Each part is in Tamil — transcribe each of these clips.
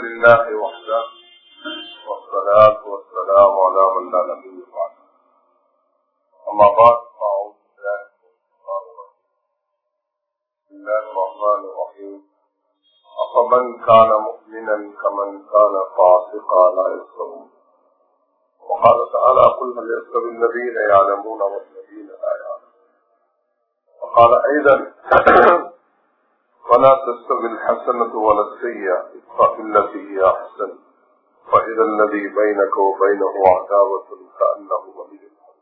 لله وحده والصلاة والسلام على من لا نبي بعده أما بعد فأعوذ بالله من الشيطان الرجيم بسم الله الرحمن الرحيم أفمن كان مؤمنا كمن كان فاسقا لا يستوون وقال تعالى قل هل يستوي الذين يعلمون والذين لا يعلمون وقال أيضا ولا تستوي الحسنة ولا السيئة ادفع التي هي أحسن فإذا الذي بينك وبينه عداوة كأنه ولي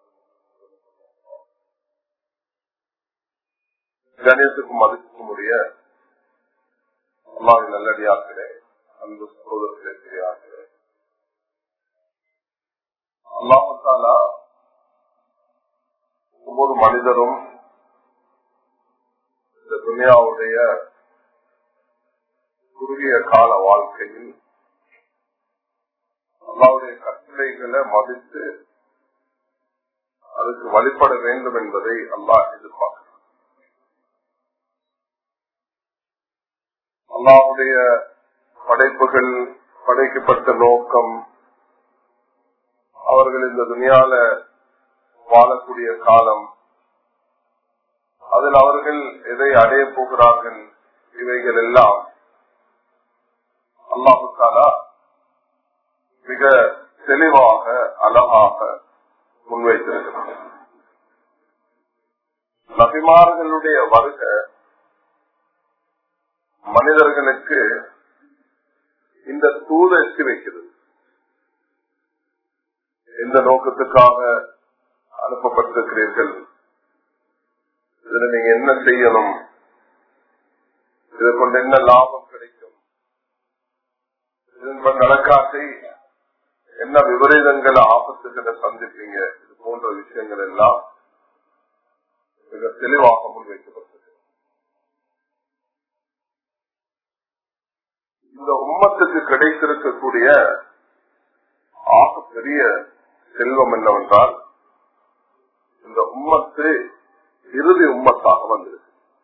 கணேசுக்கும் மதிப்புக்கும் உரிய அல்லாவின் நல்லடியார்களே அன்பு சகோதரர்களே பெரியார்களே அல்லாஹாலா ஒவ்வொரு மனிதரும் இந்த துனியாவுடைய குறுகிய கால வாழ்க்கையில் அல்லாவுடைய கட்டளைகளை மதித்து அதுக்கு வழிபட வேண்டும் என்பதை அல்லாஹ் எதிர்பார்க்கிறார் அல்லாவுடைய படைப்புகள் படைக்கப்பட்ட நோக்கம் அவர்கள் இந்த துணியால வாழக்கூடிய காலம் அதில் அவர்கள் எதை அடைய போகிறார்கள் இவைகள் எல்லாம் அல்லாஹுக்காலா மிக தெளிவாக அழகாக முன்வைத்திருக்கிறார் நபிமார்களுடைய வருகை மனிதர்களுக்கு இந்த தூத எட்டி வைக்கிறது எந்த நோக்கத்துக்காக அனுப்பப்பட்டிருக்கிறீர்கள் இதுல நீங்க என்ன செய்யணும் இதை கொண்டு என்ன லாபம் கிடைக்கும் இதன் நடக்காட்டி என்ன விபரீதங்கள் ஆபத்துகளை சந்திப்பீங்க இது போன்ற விஷயங்கள் எல்லாம் மிக தெளிவாக முன்வைக்கப்பட்டது இந்த உம்மத்துக்கு கிடைத்திருக்கக்கூடிய ஆக பெரிய செல்வம் என்னவென்றால் இந்த உம்மத்து இறுதி உம்மத்தாக வந்திருக்கு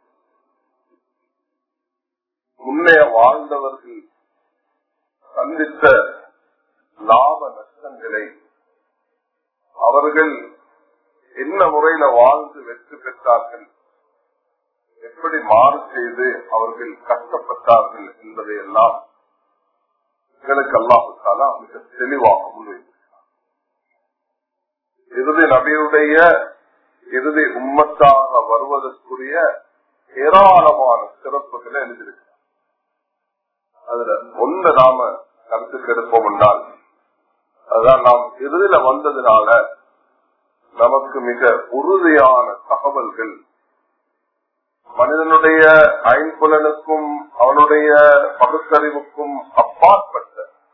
முன்னைய வாழ்ந்தவர்கள் சந்தித்த லாப நஷ்டங்களை அவர்கள் என்ன முறையில வாழ்ந்து வெற்றி பெற்றார்கள் எப்படி மாறு செய்து அவர்கள் கஷ்டப்பட்டார்கள் என்பதை எல்லாம் எங்களுக்கு அல்லாஹாலா மிக தெளிவாக முன்வைத்திருக்கிறார் இறுதி நபியுடைய இறுதி உம்மத்தாக வருவதற்குரிய ஏராளமான சிறப்புகளை எழுதியிருக்கிறார் அதுல ஒன்று நாம கருத்துக்கு எடுப்போம் என்றால் அதுதான் நாம் இறுதியில வந்ததுனால நமக்கு மிக உறுதியான தகவல்கள் மனிதனுடைய ஐம்புலனுக்கும் அவனுடைய பகுத்தறிவுக்கும் அப்பாற்பட்ட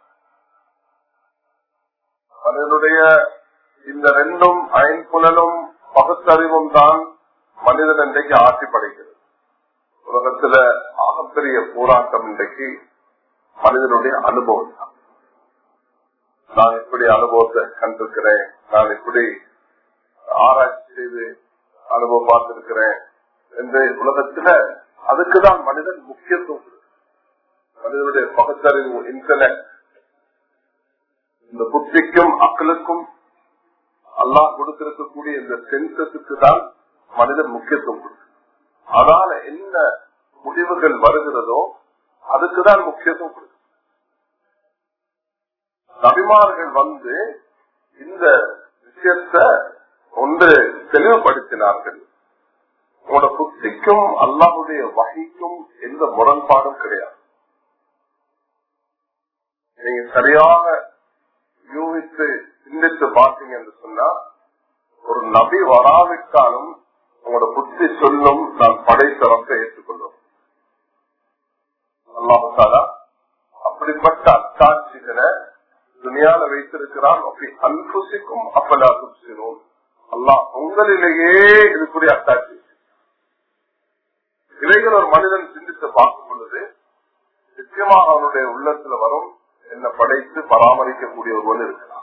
மனிதனுடைய இந்த ரெண்டும் ஐம்புலனும் பகுத்தறிவும் தான் மனிதன் இன்றைக்கு ஆட்சி படைக்கிறது உலகத்துல ஆகப்பெரிய போராட்டம் இன்றைக்கு மனிதனுடைய அனுபவம் தான் நான் இப்படி அனுபவத்தை கண்டிருக்கிறேன் நான் இப்படி ஆராய்ச்சி செய்து அனுபவம் பார்த்திருக்கிறேன் என்று உலகத்துல அதுக்குதான் மனிதன் முக்கியத்துவம் மனிதனுடைய பகுத்தறிவு இன்டர்நெட் இந்த புத்திக்கும் அக்களுக்கும் அல்லாஹ் கொடுத்திருக்கக்கூடிய இந்த சென்சஸுக்கு தான் மனிதன் முக்கியத்துவம் கொடுக்கு அதனால என்ன முடிவுகள் வருகிறதோ அதுக்குதான் முக்கியத்துவம் கொடுக்கு நபிமார்கள் வந்து இந்த விஷயத்த ஒன்று தெளிவுபடுத்தினார்கள் உங்களோட புத்திக்கும் அல்லாஹுடைய வகைக்கும் எந்த முரண்பாடும் கிடையாது நீங்க சரியாக யூகித்து சிந்தித்து பார்த்தீங்க என்று சொன்னா ஒரு நபி வராவிட்டாலும் உங்களோட புத்தி சொல்லும் நான் படைத்தரப்பை ஏற்றுக்கொள்ளும் அல்லாஹாலா அப்படிப்பட்ட அத்தாட்சிகளை துணியால வைத்திருக்கிறான் அன்புசிக்கும் அப்பலா துப்சினோம் அல்லாஹ் உங்களிலேயே இதுக்குரிய அத்தாட்சி இவைகள் ஒரு மனிதன் சிந்தித்து பார்க்கும் பொழுது நிச்சயமாக அவனுடைய உள்ளத்துல வரும் என்ன படைத்து பராமரிக்கக்கூடிய ஒருவன் இருக்கிறான்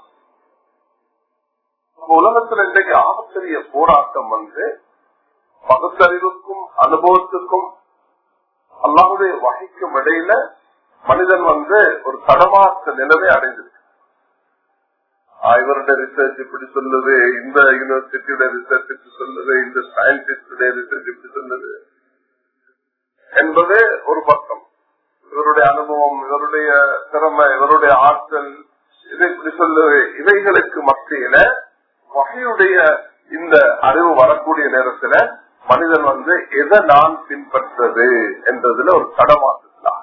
உலகத்துல இன்றைக்கு ஆகப்பெரிய போராட்டம் வந்து பகுத்தறிவுக்கும் அனுபவத்துக்கும் அல்லாவுடைய வகைக்கும் இடையில மனிதன் வந்து ஒரு தடமாற்ற நிலைமை அடைந்திருக்கு இவருடைய ரிசர்ச் இப்படி சொல்லுது இந்த யூனிவர்சிட்டியோட ரிசர்ச் இப்படி சொல்லுது இந்த சயின்டிஸ்டுடைய ரிசர்ச் இப்படி சொல்லுது என்பது ஒரு பக்கம் இவருடைய அனுபவம் இவருடைய திறமை இவருடைய ஆற்றல் இதை இப்படி சொல்லுது இவைகளுக்கு மத்தியில வகையுடைய இந்த அறிவு வரக்கூடிய நேரத்துல மனிதன் வந்து எதை நான் பின்பற்றது என்றதுல ஒரு தடமாற்றுதான்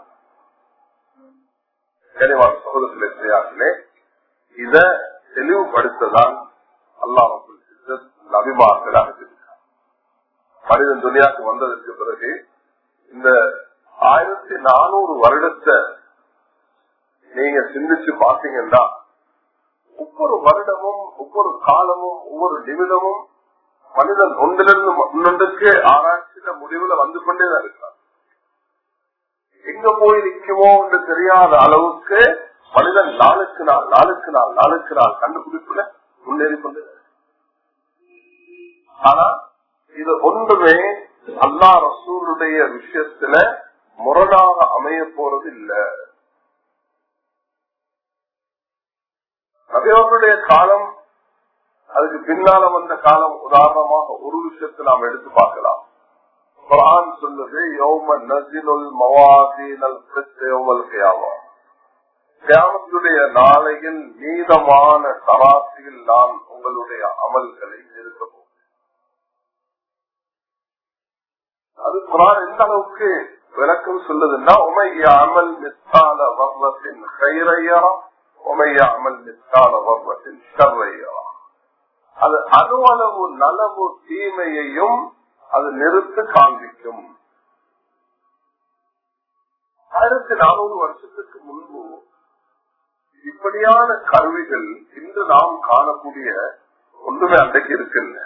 கனிவான சகோதரர்களே இத தெளிவுபடுத்ததான் அல்லாஹ் அபிமானங்களாக மனிதன் துணியாக்கு வந்ததற்கு பிறகு இந்த ஆயிரத்தி நானூறு வருடத்தை நீங்க சிந்திச்சு பாத்தீங்கன்னா ஒவ்வொரு வருடமும் ஒவ்வொரு காலமும் ஒவ்வொரு நிமிடமும் மனிதன் ஒன்றிலிருந்து இன்னொன்றுக்கு ஆராய்ச்சியில முடிவுல வந்து கொண்டேதான் இருக்கார் எங்க போய் நிற்குமோ என்று தெரியாத அளவுக்கு மனிதன் நாளுக்கு நாள் நாளுக்கு நாள் நாளுக்கு நாள் கண்டுபிடிப்புல முன்னேறி கொண்டு ஆனா இது ஒன்றுமே அல்லா ரசூருடைய விஷயத்துல முரணாக அமைய போறது இல்ல நபியவர்களுடைய காலம் அதுக்கு பின்னால வந்த காலம் உதாரணமாக ஒரு விஷயத்தை நாம் எடுத்து பார்க்கலாம் குரான் சொல்லுது யோம நசிலுல் மவாசீனல் யோமல் கியாமா கியாமத்துடைய நாளையில் நீதமான தராசியில் நான் உங்களுடைய அமல்களை நிறுத்த அது குரான் எந்த அளவுக்கு விளக்கம் சொல்லுதுன்னா உமைய அமல் மித்தான வர்வத்தின் கைரையரா உமைய அமல் மித்தான வர்வத்தின் ஷர்ரையரா அது அணுவளவு நலவு தீமையையும் அது நிறுத்து காண்பிக்கும் ஆயிரத்தி நானூறு வருஷத்துக்கு முன்பு இப்படியான கருவிகள் இன்று நாம் காணக்கூடிய ஒன்றுமே அன்றைக்கு இருக்குல்ல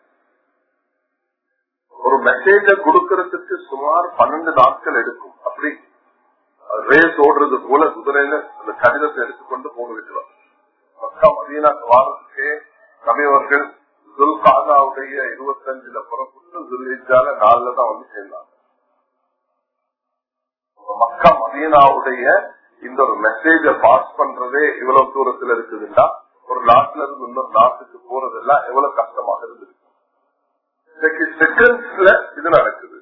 ஒரு மெசேஜ கொடுக்கறதுக்கு சுமார் பன்னெண்டு நாட்கள் எடுக்கும் அப்படி ரேஸ் ஓடுறது போல குதிரையில அந்த கடிதத்தை எடுத்துக்கொண்டு போக வைக்கலாம் மக்கா மதீனாக்கு வாரத்துக்கே நபியவர்கள் துல் காதாவுடைய இருபத்தஞ்சுல புறப்பட்டு துல்ஹிஜால நாலுல தான் வந்து சேர்ந்தாங்க மக்கா மதீனாவுடைய இந்த ஒரு மெசேஜ பாஸ் பண்றதே இவ்வளவு தூரத்துல இருக்குதுன்னா ஒரு நாட்டுல இருந்து இன்னொரு நாட்டுக்கு போறதெல்லாம் எவ்வளவு கஷ்டமாக இருந்திருக்கு இன்னைக்கு செகண்ட்ஸ்ல இது நடக்குது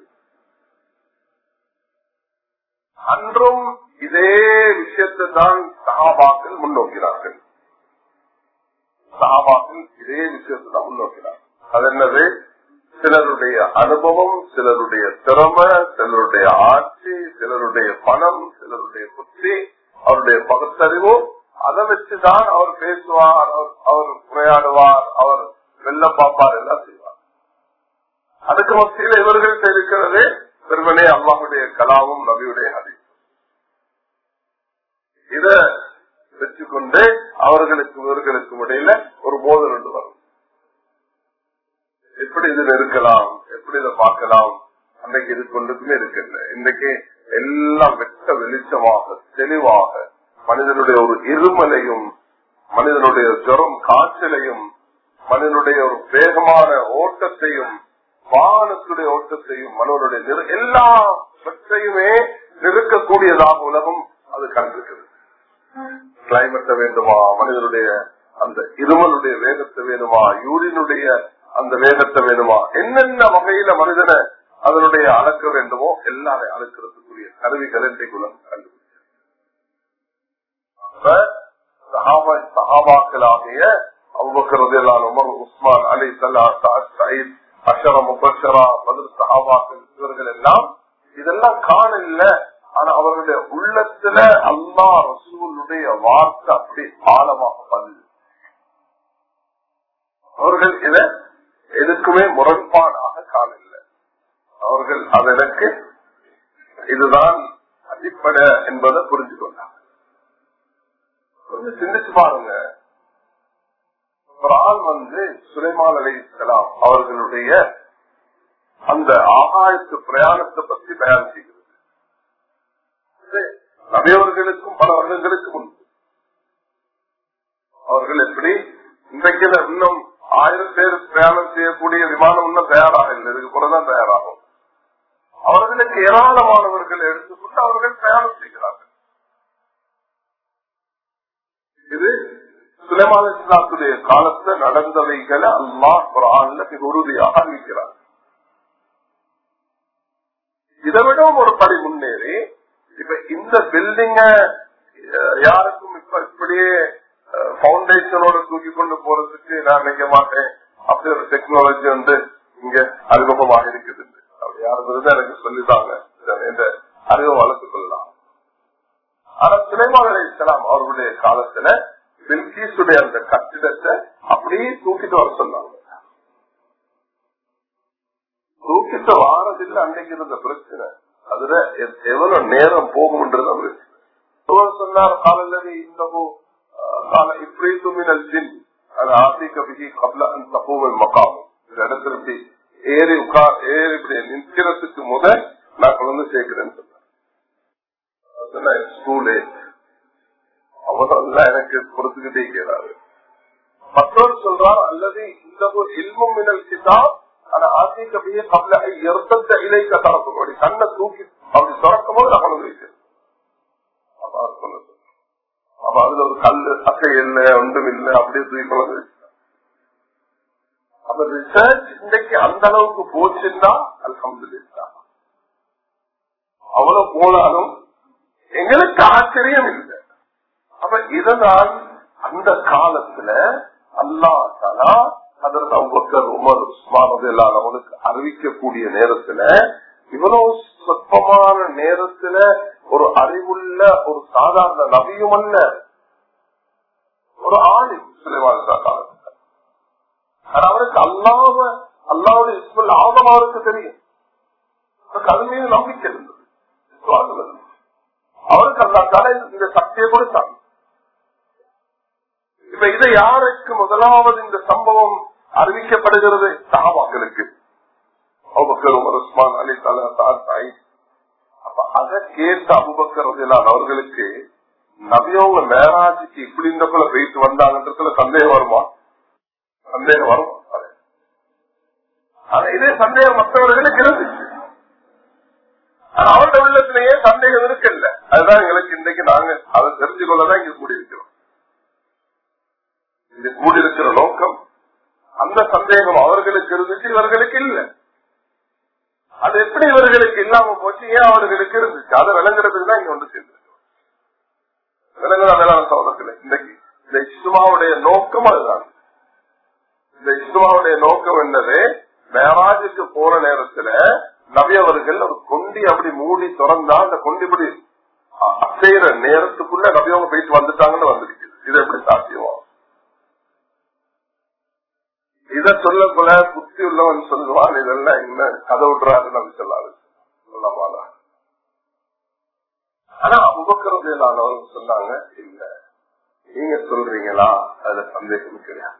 அன்றும் இதே விஷயத்தை தான் சகாபாக்கள் முன்னோக்கிறார்கள் சகாபாக்கள் இதே விஷயத்தை தான் முன்னோக்கிறார்கள் அது என்னது சிலருடைய அனுபவம் சிலருடைய திறமை சிலருடைய ஆட்சி சிலருடைய பணம் சிலருடைய புத்தி அவருடைய பகுத்தறிவு அதை வச்சுதான் அவர் பேசுவார் அவர் உரையாடுவார் அவர் வெள்ள பார்ப்பார் எல்லாம் செய்வார் அதுக்கு மத்தியில் இவர்கள்ட்ட இருக்கிறது பெருமனே அம்மாவுடைய கலாவும் நபியுடைய ஹதி இத வச்சுக்கொண்டு அவர்களுக்கு இவர்களுக்கும் இடையில ஒரு மோதல் ஒன்று வரும் எப்படி இதுல இருக்கலாம் எப்படி இதை பார்க்கலாம் அன்னைக்கு இது கொண்டுக்குமே இருக்குல்ல இன்றைக்கு எல்லாம் வெட்ட வெளிச்சமாக தெளிவாக மனிதனுடைய ஒரு இருமலையும் மனிதனுடைய ஜுரம் காய்ச்சலையும் மனிதனுடைய ஒரு வேகமான ஓட்டத்தையும் வாகனத்துடைய ஓட்டத்தையும் மனோருடைய எல்லா பிரச்சனையுமே நிறுக்கக்கூடியதாக உலகம் அது கண்டிருக்கிறது கிளைமேட்டை வேண்டுமா மனிதனுடைய அந்த இருமலுடைய வேகத்தை வேணுமா யூரினுடைய அந்த வேகத்தை வேணுமா என்னென்ன வகையில மனிதனை அதனுடைய அளக்க வேண்டுமோ எல்லாரையும் அளக்கிறதுக்குரிய கருவிகள் இன்றைக்கு உலகம் கண்டுபிடிச்சு சகாபாக்களாகிய அவ்வக்கிறது எல்லாம் உமர் உஸ்மான் அலி சல்லா சயீத் அஷர முபஷரா பதில் சகாபாக்கள் இவர்கள் எல்லாம் இதெல்லாம் காணல ஆனா அவர்களுடைய உள்ளத்துல அல்லா ரசூலுடைய வார்த்தை அப்படி ஆழமாக பதில் அவர்கள் இத எதுக்குமே முரண்பாடாக காணல அவர்கள் அதற்கு இதுதான் அடிப்படை என்பதை புரிஞ்சு கொண்டாங்க கொஞ்சம் சிந்திச்சு பாருங்க ஒரு ஆள் வந்து சுலைமான் அலி இஸ்லாம் அவர்களுடைய அந்த ஆகாயத்து பிரயாணத்தை பற்றி பயன் செய்கிறது நபியவர்களுக்கும் பல வருடங்களுக்கு முன்பு அவர்கள் எப்படி இன்றைக்கு இன்னும் ஆயிரம் பேர் பிரயாணம் செய்யக்கூடிய விமானம் இன்னும் தயாராக இல்லை இதுக்கு பிறகுதான் தயாராகும் அவர்களுக்கு ஏராளமானவர்கள் எடுத்துக்கொண்டு அவர்கள் பிரயாணம் செய்கிறார்கள் இது சுலைமான இஸ்லாத்துடைய காலத்துல நடந்தவைகளை அல்லாஹ் குரான்ல மிக உறுதியாக அறிவிக்கிறார் இதை விடவும் ஒரு படி முன்னேறி இப்ப இந்த பில்டிங்க யாருக்கும் இப்ப இப்படியே பவுண்டேஷனோட தூக்கி கொண்டு போறதுக்கு நான் நினைக்க மாட்டேன் அப்படி ஒரு டெக்னாலஜி வந்து இங்க அறிமுகமாக இருக்குது அப்படி யாரும் எனக்கு சொல்லித்தாங்க இந்த அறிவை வளர்த்துக் கொள்ளலாம் ஆனா சுலைமான் அலி இஸ்லாம் அவர்களுடைய காலத்துல பில்கீஸுடைய அந்த கட்டிடத்தை அப்படியே தூக்கிட்டு வர சொன்னாங்க தூக்கிட்டு வாரதில்லை அன்னைக்கு இருந்த பிரச்சனை அதுல எவ்வளவு நேரம் போகும்ன்றது பிரச்சனை சொன்னார் காலல்லது இன்னமும் கால இப்படி துமினல் ஜின் அது ஆசிக்க பிகி கப்ல அந்த தப்போவல் மக்காம் இந்த இடத்துல ஏறி உட்கார் ஏறி இப்படி நிற்கிறதுக்கு முதல் நான் குழந்தை சேர்க்கிறேன்னு சொன்னேன் ஸ்கூலே அவரெல்லாம் எனக்கு பொறுத்துக்கிட்டே இருக்கிறாரு மற்றொரு சொல்றார் அல்லது இந்த ஒரு இல்மும் மினல் கிதாப் ஆனா ஆசிக்க பிகி கப்ல எர்த்தத்தை இலைக்க தரப்பு அப்படி கண்ணை தூக்கி அப்படி திறக்கும் போது நான் குழந்தை வைக்கிறேன் அப்ப சொன்னது அப்ப அதுல ஒரு கல்லு அக்கை இல்லை ஒன்றும் இல்லை அப்படியே தூக்கி குழந்தை அப்ப ரிசர்ச் இன்றைக்கு அந்த அளவுக்கு போச்சுன்னா அல்ஹம்துல்லா அவ்வளவு போனாலும் எங்களுக்கு ஆச்சரியம் இல்லை அப்ப இதனால் அந்த காலத்துல அல்லா தலா அதற்கு அவ்வக்கர் உமர் உஸ்மானது எல்லாம் அவனுக்கு அறிவிக்கக்கூடிய நேரத்துல இவ்வளவு சொற்பமான நேரத்துல ஒரு அறிவுள்ள ஒரு சாதாரண நபியும் அல்ல ஒரு ஆணி சுலைவாழ்ந்த காலத்துல அவருக்கு அல்லாம அல்லாவுடைய இஸ்மல் ஆதம் அவருக்கு தெரியும் அவருக்கு அது மீது நம்பிக்கை இருந்தது அவருக்கு அல்லா தலை இந்த சக்தியை கொடுத்தாங்க இப்ப இதை யாருக்கு முதலாவது இந்த சம்பவம் அறிவிக்கப்படுகிறது சகாபாக்களுக்கு அபுபக்கர் உமர் உஸ்மான் அலி தலா தாய் அப்ப அதை கேட்ட அபுபக்கர் அவர்களுக்கு நபியவங்க மேராஜுக்கு இப்படி இந்த போல போயிட்டு வந்தாங்கன்றதுல சந்தேகம் வருமா சந்தேகம் வரும் ஆனா இதே சந்தேகம் மற்றவர்களுக்கு இருந்துச்சு அவருடைய உள்ளத்திலேயே சந்தேகம் இருக்குல்ல அதுதான் எங்களுக்கு இன்றைக்கு நாங்க அதை தெரிஞ்சு கொள்ளதான் இங்க கூடியிருக்கிறோம் இங்க கூடியிருக்கிற நோக்கம் அந்த சந்தேகம் அவர்களுக்கு இருந்துச்சு இவர்களுக்கு இல்லை அது எப்படி இவர்களுக்கு இல்லாம போச்சு ஏன் அவர்களுக்கு இருந்துச்சு அதை விளங்குறதுக்கு தான் இங்க வந்து சேர்ந்து விளங்குதா வேளாண் சோதத்தில் இன்றைக்கு இந்த இஸ்மாவுடைய நோக்கம் அதுதான் இந்த இஸ்மாவுடைய நோக்கம் என்னது மேராஜுக்கு போற நேரத்துல நபி அவர்கள் ஒரு கொண்டி அப்படி மூடி திறந்தா அந்த கொண்டி இப்படி அசைற நேரத்துக்குள்ள நபி அவங்க போயிட்டு வந்துட்டாங்கன்னு வந்துருக்கு இது எப்படி சாத்தியம் இத சொல்லக்குள்ள புத்தி உள்ளவன் சொல்லுவான் இதெல்லாம் என்ன கதை விடுறாரு நம்பி சொல்லாது சொல்லமாதான் ஆனா அபுபக்கரதையிலானவங்க சொன்னாங்க இல்ல நீங்க சொல்றீங்களா அதுல சந்தேகம் கிடையாது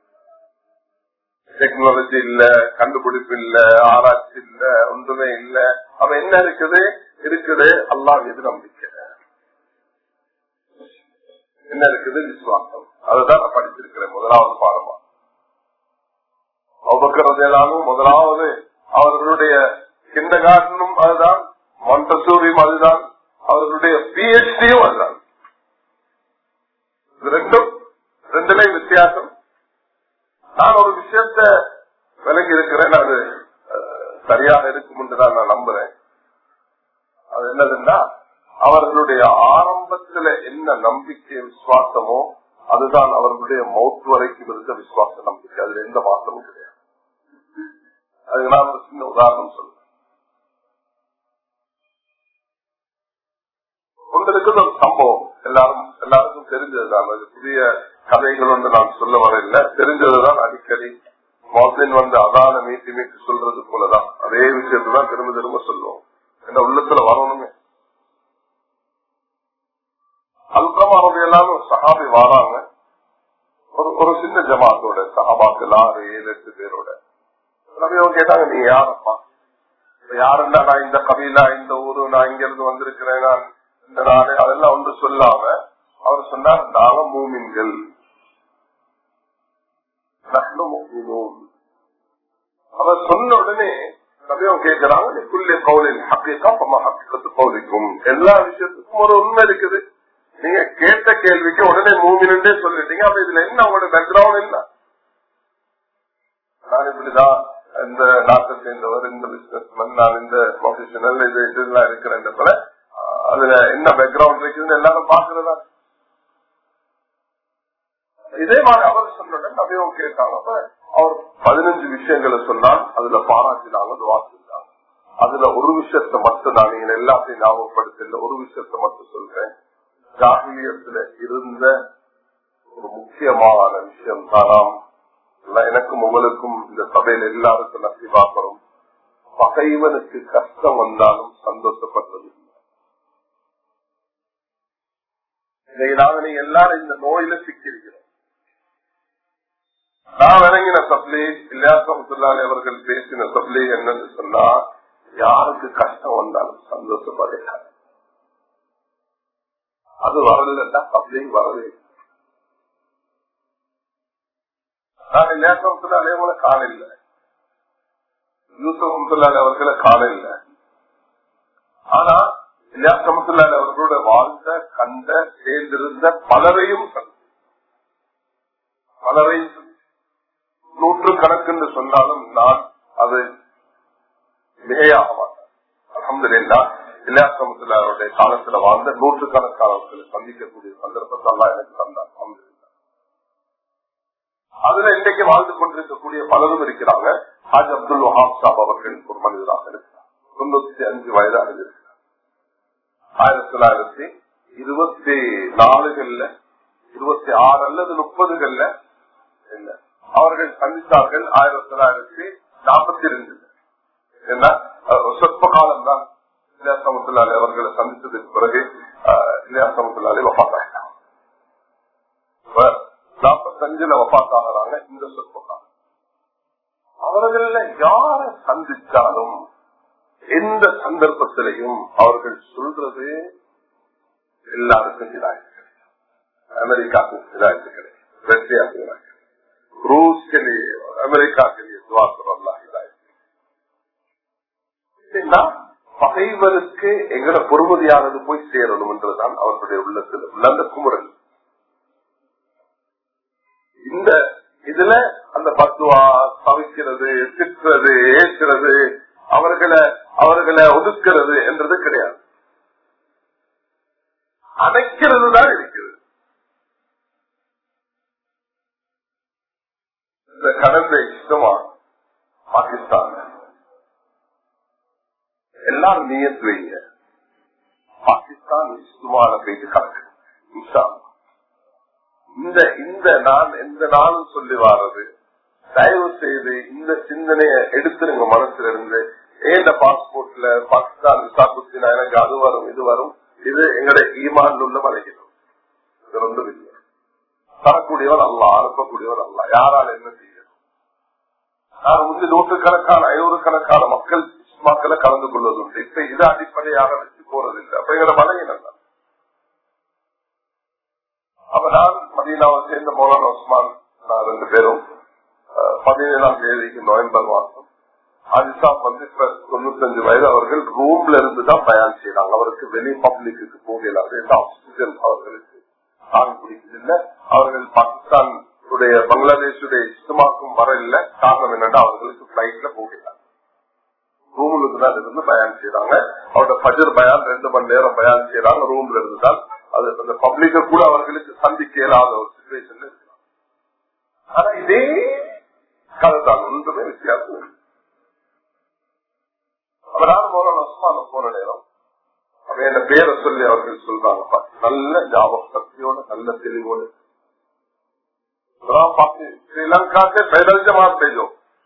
டெக்னாலஜி இல்ல கண்டுபிடிப்பு இல்ல ஆராய்ச்சி இல்ல ஒன்றுமே இல்ல அவ என்ன இருக்குது இருக்குது அல்லா மீது நம்பிக்கை என்ன இருக்குது விசுவாசம் அதுதான் நான் படிச்சிருக்கிறேன் முதலாவது பாடமா அவ்வக்கிறதையிலாலும் முதலாவது அவர்களுடைய கிண்ட கார்டனும் அதுதான் மொண்டசூரியும் அதுதான் அவர்களுடைய பிஹெச்டியும் அதுதான் ரெண்டும் ரெண்டுலையும் வித்தியாசம் நான் ஒரு விஷயத்த விலகி இருக்கிறேன் அது சரியாக இருக்கும் என்று தான் நான் நம்புறேன் அது என்னதுன்னா அவர்களுடைய ஆரம்பத்துல என்ன நம்பிக்கை விசுவாசமோ அதுதான் அவர்களுடைய மௌத்து வரைக்கும் இருந்த விசுவாச நம்பிக்கை அதுல எந்த மாற்றமும் கிடையாது அதுக்கு நான் ஒரு சின்ன உதாரணம் சொல்றேன் உங்களுக்கு ஒரு சம்பவம் எல்லாரும் எல்லாருக்கும் தெரிஞ்சதுதான் அது புதிய கதைகள் ஒன்று நான் சொல்ல வரல தெரிஞ்சதுதான் அடிக்கடி மோசலின் வந்து அதான மீட்டி மீட்டு சொல்றது போலதான் அதே விஷயத்தான் திரும்ப திரும்ப சொல்லுவோம் என்ன உள்ளத்துல வரணுமே அல்பமாவது எல்லாரும் சகாபி வாராங்க ஒரு ஒரு சின்ன ஜமாத்தோட சகாபாக்கள் ஆறு ஏழு எட்டு பேரோட நபியவங்க கேட்டாங்க நீ யாரப்பா யாருன்னா நான் இந்த கபிலா இந்த ஊரு நான் இங்க இருந்து வந்திருக்கிறேன் நான் இந்த நாடு அதெல்லாம் ஒன்று சொல்லாம அவர் சொன்னார் நாங்க மூமின்கள் அவர் சொன்ன உடனே நபியம் கேட்கிறாங்க குள்ளே கவுலின் ஹக்கீக்கா ஹக்கீக்கத்து கவுலிக்கும் எல்லா விஷயத்துக்கும் ஒரு உண்மை இருக்குது நீங்க கேட்ட கேள்விக்கு உடனே மூவினே சொல்லிட்டீங்க அப்ப இதுல என்ன உங்களோட பேக்ரவுண்ட் என்ன நான் இப்படிதான் இந்த நாட்டை சேர்ந்தவர் இந்த பிசினஸ் மேன் நான் இந்த ப்ரொஃபஷனல் இது இதெல்லாம் இருக்கிறேன் போல அதுல என்ன பேக்ரவுண்ட் இருக்குதுன்னு எல்லாரும் பாக்குறதா இதே மாதிரி அவர் சொன்ன நபியும் கேட்டாங்க அப்ப அவர் பதினஞ்சு விஷயங்களை சொன்னால் அதுல பாராட்டினாங்க துவா செஞ்சாங்க அதுல ஒரு விஷயத்தை மட்டும் நான் நீங்க எல்லாத்தையும் ஞாபகப்படுத்தல ஒரு விஷயத்தை மட்டும் சொல்றேன் ஜாகிலியத்துல இருந்த ஒரு முக்கியமான விஷயம் தானாம் எனக்கும் உங்களுக்கும் இந்த சபையில எல்லாருக்கும் நசி பார்க்கிறோம் பகைவனுக்கு கஷ்டம் வந்தாலும் சந்தோஷப்படுறது நாங்க நீங்க எல்லாரும் இந்த நோயில சிக்கிருக்கிறோம் நான் விளங்கின சப்ளி இல்லையாசமுல்லாலி அவர்கள் பேசின சப்ளி என்னன்னு சொன்னா யாருக்கு கஷ்டம் வந்தாலும் சந்தோஷப்படுகிறார் அது வரலன்னா சப்ளி வரவே நான் இல்லையாசமுல்லாலி அவங்களை காணல யூசமுல்லாலி அவர்களை காணல ஆனா இல்லையாசமுல்லாலி அவர்களோட வாழ்ந்த கண்ட சேர்ந்திருந்த பலரையும் பலரையும் நூற்று கணக்கு சொன்னாலும் நான் அது மிகையாக மாட்டேன் அலமதுல்லா இல்லையாசமுல்லாருடைய காலத்துல வாழ்ந்த நூற்று கணக்கானவர்களை சந்திக்கக்கூடிய சந்தர்ப்பத்தை எல்லாம் எனக்கு தந்தார் அலமதுல்லா அதுல இன்றைக்கு வாழ்ந்து கொண்டிருக்கக்கூடிய பலரும் இருக்கிறாங்க ஹாஜ் அப்துல் வஹாப் சாப் அவர்கள் ஒரு மனிதராக இருக்கிறார் தொண்ணூத்தி அஞ்சு வயதாக இருக்கிறார் ஆயிரத்தி தொள்ளாயிரத்தி இருபத்தி நாலுகள்ல இருபத்தி ஆறு அல்லது முப்பதுகள்ல இல்ல அவர்கள் சந்தித்தார்கள் ஆயிரத்தி தொள்ளாயிரத்தி நாற்பத்தி ரெண்டு என்ன சொற்ப காலம் தான் இல்லையா சமுத்துலாலி அவர்களை சந்தித்ததுக்கு பிறகு இல்லையா சமுத்துலாலி வப்பாத்தாங்க நாற்பத்தஞ்சுல வப்பாத்தாகிறாங்க இந்த சொற்ப காலம் அவர்கள யார சந்திச்சாலும் எந்த சந்தர்ப்பத்திலையும் அவர்கள் சொல்றது எல்லாருக்கும் இதாயிருக்கு அமெரிக்காவுக்கும் இதாயிருக்கு கிடையாது ரஷ்யாவுக்கும் இதாயிருக்கு रूस के लिए अमेरिका के लिए दुआ करो अल्लाह हिदायत பகைவருக்கு எங்கட பொறுமதியானது போய் சேரணும் என்றுதான் அவர்களுடைய உள்ளத்தில் உள்ள அந்த குமுறல் இந்த இதுல அந்த பத்துவா தவிக்கிறது திட்டுறது ஏற்றுறது அவர்களை அவர்களை ஒதுக்கிறது என்றது கிடையாது அணைக்கிறது தான் இருக்கிறது இந்த கடந்த இஷ்டமா பாகிஸ்தான் எல்லாரும் நியத்து வைங்க பாகிஸ்தான் இஷ்டமான போயிட்டு கலக்கு இந்த இந்த நான் எந்த நாளும் சொல்லி வாரது தயவு செய்து இந்த சிந்தனையை எடுத்துருங்க மனசுல இருந்து ஏந்த பாஸ்போர்ட்ல பாகிஸ்தான் விசா குத்தினா எனக்கு அது வரும் இது வரும் இது எங்களுடைய ஈமான் உள்ள மலைக்கிறோம் இது ரொம்ப விஷயம் தரக்கூடியவர் அல்ல அனுப்பக்கூடியவர் அல்ல யாரால் என்ன செய்யணும் நான் வந்து நூற்றுக்கணக்கான ஐநூறுக்கணக்கான மக்கள் மக்களை கலந்து கொள்வதுண்டு இப்ப இது அடிப்படையாக வச்சு போறதில்லை அப்ப எங்களோட மலையினம் தான் அப்ப நான் மதீனாவை சேர்ந்த மௌலான உஸ்மான் நான் ரெண்டு பேரும் பதினேழாம் தேதிக்கு நவம்பர் மாசம் ஆதிசாப் வந்து இப்ப தொண்ணூத்தஞ்சு வயது அவர்கள் ரூம்ல இருந்து தான் பயன் செய்யறாங்க அவருக்கு வெளி பப்ளிக்கு போகல எந்த ஆக்சிஜன் அவர்களுக்கு தாங்க பிடிக்குது இல்ல அவர்கள் பாகிஸ்தான் பங்களாதேஷுடைய இஷ்டமாக்கும் வர இல்ல காரணம் என்னன்னா அவர்களுக்கு பிளைட்ல போகிறாங்க ரூமுக்கு தான் இருந்து பயன் செய்யறாங்க அவரோட பஜர் பயான் ரெண்டு மணி நேரம் பயன் செய்யறாங்க ரூம்ல இருந்து தான் அது அந்த பப்ளிக்க கூட அவர்களுக்கு சந்திக்க இயலாத ஒரு சுச்சுவேஷன் இருக்கலாம் ஆனா இதே கதை தான் ஒன்றுமே வித்தியாசம் இல்லை அவரால் மோரல் உஸ்மான போன நேரம் அவன் என்ன பேரை சொல்லி அவர்கள் சொல்றாங்க நல்ல ஞாபக சக்தியோட நல்ல தெளிவோடு श्रीलंका से पैदल जमात भेजो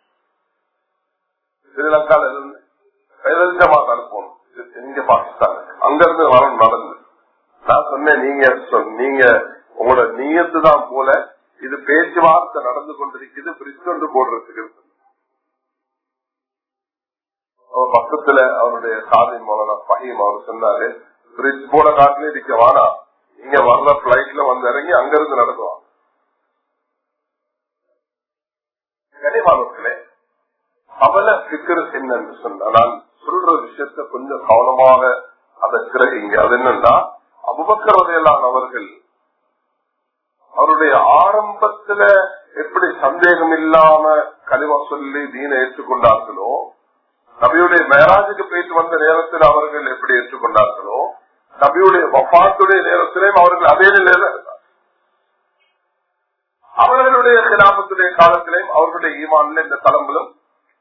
ஸ்ரீலங்கால இருந்து पैदल ஜமாத் அனுப்பணும் இங்க பாகிஸ்தான் அங்க இருந்து வரணும் நடந்து நான் சொன்னேன் நீங்க நீங்க உங்களோட நீயத்து தான் போல இது பேச்சுவார்த்தை நடந்து கொண்டிருக்குது பிரிச்சு கொண்டு போடுறதுக்கு பக்கத்துல அவருடைய சாதி மௌலான பகிம் அவர் சொன்னாரு பிரிட்ஜ் போட காட்டிலே இருக்க வானா இங்க வர்ற பிளைட்ல வந்து இறங்கி அங்க இருந்து நடக்குவாங்க கனிமானங்களே அவல சிக்கரு என்னன்னு சொன்னா நான் சொல்ற விஷயத்த கொஞ்சம் கவனமாக அதை கிரகிங்க அது என்னன்னா அபுபக்கரதையெல்லாம் அவர்கள் அவருடைய ஆரம்பத்துல எப்படி சந்தேகம் இல்லாம கலிமா சொல்லி தீனை ஏற்றுக்கொண்டார்களோ நபியுடைய மேராஜுக்கு போயிட்டு வந்த நேரத்தில் அவர்கள் எப்படி ஏற்றுக்கொண்டார்களோ நபியுடைய வபாத்துடைய நேரத்திலேயும் அவர்கள் அதே நிலையில இருந்தார் அவர்களுடைய கிராமத்துடைய காலத்திலேயும் அவர்களுடைய ஈமான்ல இந்த தலங்களும்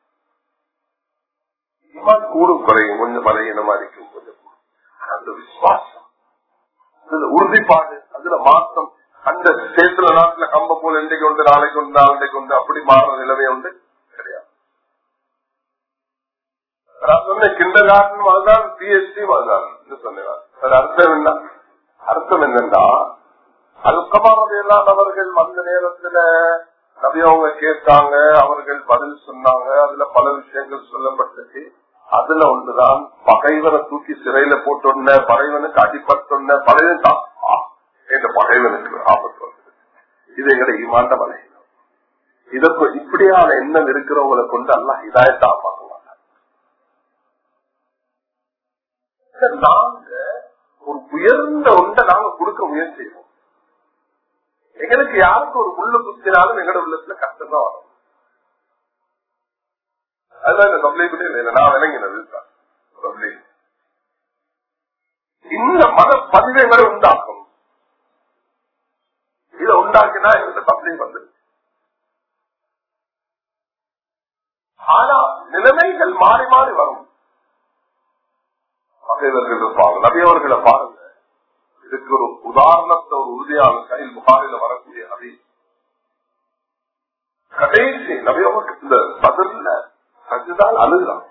ஈமான் கூடும் குறையும் கொஞ்சம் பலகீனமா இருக்கும் கொஞ்சம் கூடும். அந்த விசுவாசம் அதுல உறுதிப்பாடு அதுல மாற்றம் அந்த சேத்துல நாட்டுல கம்ப போல இன்றைக்கு உண்டு நாளைக்கு உண்டு நாளைக்கு உண்டு அப்படி மாறுற நிலைமை உண்டு கிடையாது நான் சொன்ன கிண்டர் கார்டன் அதுதான் பிஎஸ்டி அதுதான் சொன்னேன் அது அர்த்தம் என்ன அர்த்தம் என்னன்னா அல்கமானதையெல்லாம் அவர்கள் வந்த நேரத்துல நபி அவங்க கேட்டாங்க அவர்கள் பதில் சொன்னாங்க அதுல பல விஷயங்கள் சொல்லப்பட்டுச்சு அதுல ஒன்றுதான் பகைவனை தூக்கி சிறையில போட்டொன்ன பகைவனுக்கு அடிப்பட்டொன்ன பழையன் தான் ஆ, எங்க பகைவனுக்கு ஆபத்து வந்தது இது எங்கட ஈமாண்ட வலை இதற்கு இப்படியான எண்ணம் இருக்கிறவங்களை கொண்டு எல்லாம் இதாயத்தா பார்க்க மாட்டாங்க நாங்க ஒரு உயர்ந்த ஒன்றை நாங்க கொடுக்க முயற்சி செய்வோம் எங்களுக்கு யாருக்கு ஒரு முள்ளு குத்தினாலும் எங்களோட உள்ளத்துல கஷ்டம் தான் வரும் அதுதான் இந்த கம்ப்ளைண்ட் பண்ணி இல்லை நான் விளங்கினது தான் complaint. இந்த மத பதிவுகளை உண்டாக்கும் இதை உண்டாக்கினா இந்த கம்ப்ளைண்ட் வந்து ஆனா நிலைமைகள் மாறி மாறி வரும் பகைவர்கள் இருப்பாங்க நபியவர்களை பாருங்க இதுக்கு ஒரு உதாரணத்தை ஒரு உறுதியான கையில் புகாரில வரக்கூடிய நபி கடைசி நபியவர்கள் இந்த பதில சஜிதால் அழுதான்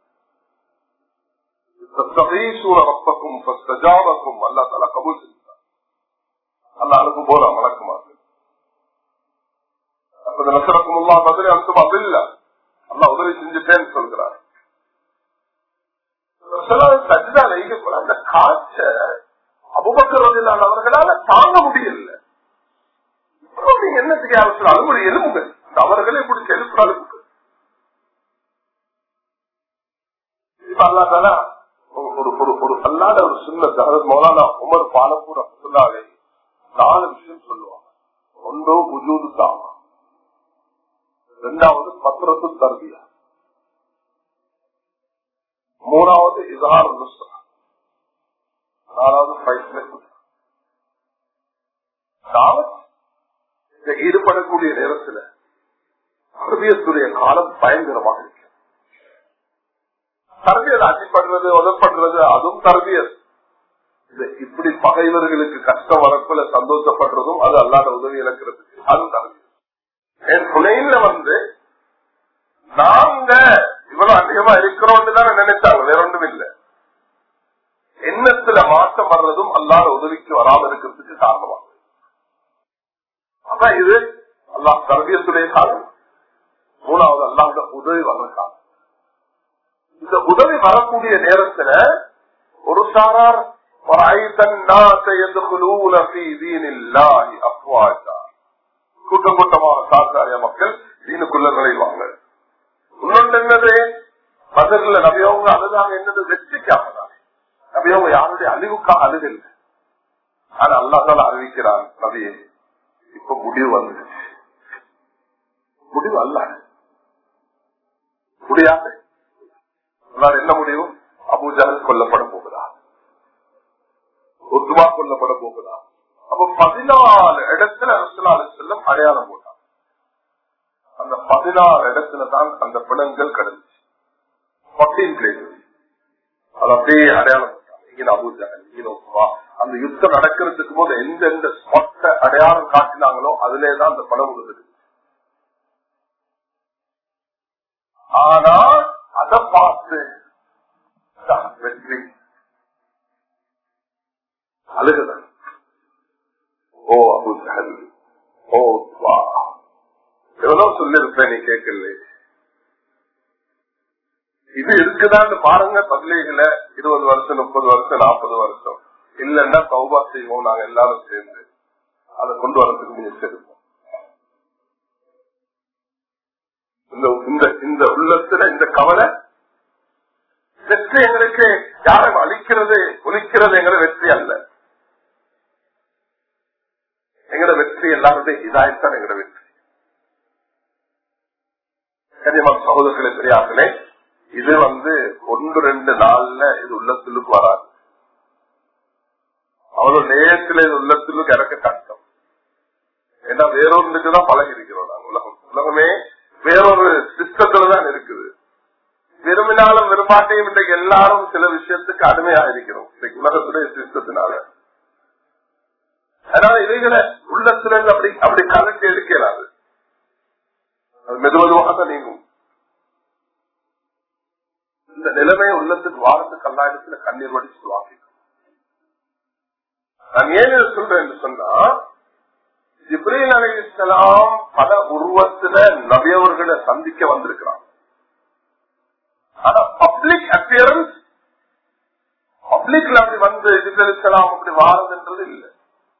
தஸ்தகீசூன ரப்பக்கும் ஃபஸ்தஜாபக்கும் அல்லாஹ் தஆலா கபூல் செஞ்சார் அல்லாஹ் அனுப்பும் போல வணக்கமாக அப்ப நசரக்கும் அல்லாஹ் பதிலே அனுப்பும் அதில்ல அல்லாஹ் உதவி செஞ்சுட்டேன்னு சொல்கிறார் சஜிதால கூட அந்த காய்ச்ச அபுபக்கரதிலான அவர்களால தாங்க முடியல இப்போ நீங்க என்னத்துக்கு யாரும் சொல்ல அழுகுற எலும்புங்க இந்த அவர்களே பிடிச்ச எழுப்புற அழுப்புகள் இப்ப அல்லாதானா ஒரு ஒரு ஒரு அல்லாத ஒரு சின்ன அதாவது மௌலானா உமர் பாலப்பூர் சொல்லாவே நாலு விஷயம் சொல்லுவாங்க ஒன்றோ புஜூது தாமா ரெண்டாவது பத்திரத்து தர்பியா மூணாவது இதார் நுஸ்ரா நாலாவது ஃபைட்ல ஈடுபடக்கூடிய நேரத்தில் அரபியத்துடைய காலம் பயங்கரமாக இருக்கு தர்பியல் அடிப்படுறது உதப்படுறது அதுவும் தர்பியல் இப்படி பகைவர்களுக்கு கஷ்டம் வரக்குள்ள சந்தோஷப்படுறதும் அது அல்லாத உதவி இழக்கிறதுக்கு அது தர்பியல் என் துணையில வந்து நாங்க இவ்வளவு அதிகமா இருக்கிறோம் தானே நினைச்சாங்க வேற ஒன்றும் இல்லை எண்ணத்துல மாற்றம் வர்றதும் அல்லாத உதவிக்கு வராம இருக்கிறதுக்கு காரணமாகும் அதான் இது அல்லாஹ் தர்பியத்துடைய காலம் மூணாவது அல்லாத உதவி வர்ற காலம் இந்த உதவி வரக்கூடிய நேரத்துல ஒரு சாரார் கூட்டம் கூட்டமாக சாத்தாரிய மக்கள் தீனுக்குள்ள நுழைவாங்க இன்னொன்று என்னது பதில நபியவங்க அதுதான் என்னது வெற்றிக்காக தான் நபியவங்க யாருடைய அழிவுக்காக அழுதில்லை ஆனா அல்லாதால அறிவிக்கிறான் நபியே இப்ப முடிவு வந்துச்சு முடிவு அல்ல முடியாது அல்லாஹ் என்ன முடிவு அபூஜால் கொல்லப்பட போகிறார் ஒத்துவா கொல்லப்பட போகிறார் அப்ப பதினாலு இடத்துல அரசலாலு செல்லம் அடையாளம் போட்டான் அந்த பதினாறு இடத்துல தான் அந்த பிணங்கள் கிடந்துச்சு பப்டீன் பிளேசஸ் அது அப்படியே அடையாளம் போட்டாங்க இங்க அபூஜால் இங்க ஒத்துவா அந்த யுத்தம் நடக்கிறதுக்கு போது எந்தெந்த ஸ்பாட்ட அடையாளம் காட்டினாங்களோ அதுலேதான் அந்த படம் இருந்தது ஆனா அதை பார்த்து தான் வெற்றி அழுகுதான் ஓ அபுஜஹல் ஓ வா எவ்வளவு சொல்லிருப்பேன் நீ கேட்கல இது இருக்குதான்னு பாருங்க பள்ளிகள இருபது வருஷம் முப்பது வருஷம் நாற்பது வருஷம் இல்லன்னா கௌபா செய்வோம் நாங்க எல்லாரும் சேர்ந்து அதை கொண்டு வரதுக்கு முயற்சி எடுப்போம் இந்த இந்த இந்த உள்ளத்துல இந்த கவலை வெற்றி எங்களுக்கு யாரும் அழிக்கிறது ஒழிக்கிறது எங்களை வெற்றி அல்ல எல்லாருடைய இதாயத்தான் எங்கட வெற்றி கனிமன் சகோதரர்களே பெரியார்களே இது வந்து ஒன்று ரெண்டு நாள்ல இது உள்ளத்துள்ளுக்கு வராது அவ்வளவு நேரத்தில் இது உள்ளத்துள்ளுக்கு இறக்க கஷ்டம் ஏன்னா வேறொன்றுக்கு தான் பழகி இருக்கிறோம் நாங்க உலகம் உலகமே வேறொரு சிஸ்டத்துல தான் இருக்குது விரும்பினாலும் விரும்பாட்டையும் இன்றைக்கு எல்லாரும் சில விஷயத்துக்கு அடிமையா இருக்கிறோம் இன்றைக்கு உலகத்துடைய சிஸ்டத்தினால அதனால இவைகளை உள்ளத்துல இருந்து அப்படி அப்படி கலட்டி எடுக்கிறாது அது மெதுவதுவாக தான் நீங்கும் இந்த நிலைமை உள்ளத்துக்கு வாரத்துக்கு அல்லாயிரத்துல கண்ணீர் வடிச்சு வாங்கிக்கும் நான் ஏன் இதை சொல்றேன் என்று சொன்னா ஜிப்ரீல் அலி இஸ்லாம் பல உருவத்துல நபியவர்களை சந்திக்க வந்திருக்கிறான் ஆனா பப்ளிக் அப்பியரன்ஸ் பப்ளிக்ல அப்படி வந்து ஜிப்ரீல் இஸ்லாம் அப்படி வாரதுன்றது இல்லை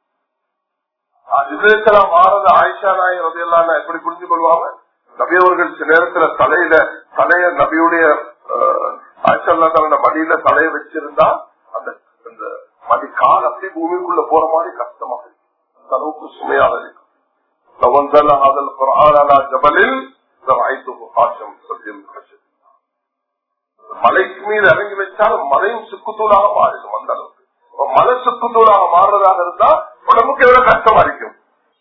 ஜிப்ரீல் வாரது ஆயிஷா நாய் ரதையெல்லாம் எப்படி புரிஞ்சு கொள்வாங்க நபியவர்கள் சில நேரத்துல தலையில தலைய நபியுடைய ஆயிஷா தன்னோட மடியில தலையை வச்சிருந்தா அந்த அந்த மடி கால் அப்படி பூமிக்குள்ள போற மாதிரி கஷ்டமாக இருக்கும் அந்த அளவுக்கு சுமையாக இருக்கும் லவந்தல் அதல் குரானா ஜபலில் ஆட்சம் சத்தியம் மலைக்கு மீது இறங்கி வச்சால் மலையும் சுக்குத்தூளாக மாறிடும் அந்த அளவுக்கு மலை சுக்குத்தூளாக மாறுறதாக இருந்தா உடம்புக்கு எவ்வளவு கஷ்டமா இருக்கும்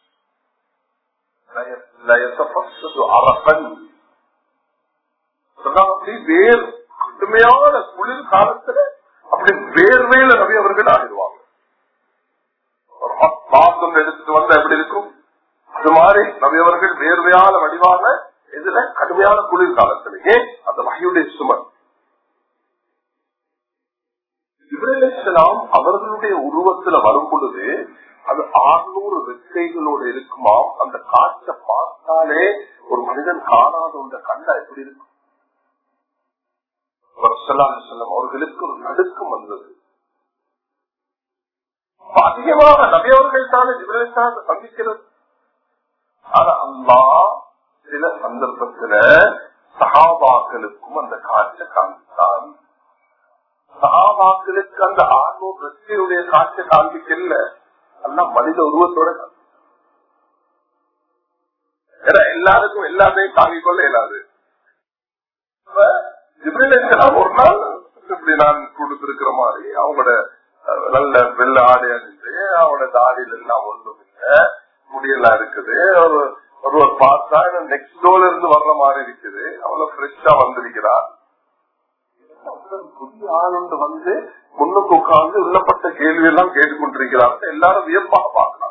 அரசன் வேர் கடுமையான குளிர் காலத்துல அப்படி வேர்வையில ரவி அவர்கள் ஆகிடுவாங்க பாசம் எடுத்துட்டு வந்தா எப்படி இருக்கும் அது மாதிரி நபி அவர்கள் வேர்வையான வடிவான இதுல கடுமையான குளிர் காலத்துல ஏன் அந்த வகையுடைய சுமன் இவரெல்லாம் அவர்களுடைய உருவத்துல வரும் பொழுது அது ஆறுநூறு வெக்கைகளோடு இருக்குமா அந்த காற்றை பார்த்தாலே ஒரு மனிதன் காணாத ஒன்ற கண்டா எப்படி இருக்கும் அவர்களுக்கு ஒரு நடுக்கம் வந்தது அதிகமாக நபியவர்கள் தானே இவர்கள் சந்திக்கிறது ஆனா அம்மா சில சந்தர்ப்பத்துல சகாபாக்களுக்கும் அந்த காற்றை காண்பித்தான் சகாபாக்களுக்கு அந்த ஆர்வம் வெற்றியுடைய காட்சி காண்பிக்கல எல்லாம் மனித உருவத்தோட எல்லாருக்கும் எல்லாத்தையும் தாங்கிக் கொள்ள இயலாது ஒரு நாள் இப்படி நான் கொடுத்திருக்கிற மாதிரி அவங்களோட நல்ல வெள்ள ஆடை அணிந்து அவனோட தாடியில எல்லாம் ஒன்றும் இல்லை முடியெல்லாம் இருக்குது ஒரு ஒருவர் பார்த்தா நெக்ஸ்ட் டோர்ல இருந்து வர்ற மாதிரி இருக்குது அவ்வளவு ஃப்ரெஷ்ஷா வந்திருக்கிறார் புதிய ஆளுண்டு வந்து முன்னுக்கு உட்கார்ந்து உள்ளப்பட்ட கேள்வி எல்லாம் கேட்டுக்கொண்டிருக்கிறார்கள் எல்லாரும் வியப்பாக பார்க்கலாம்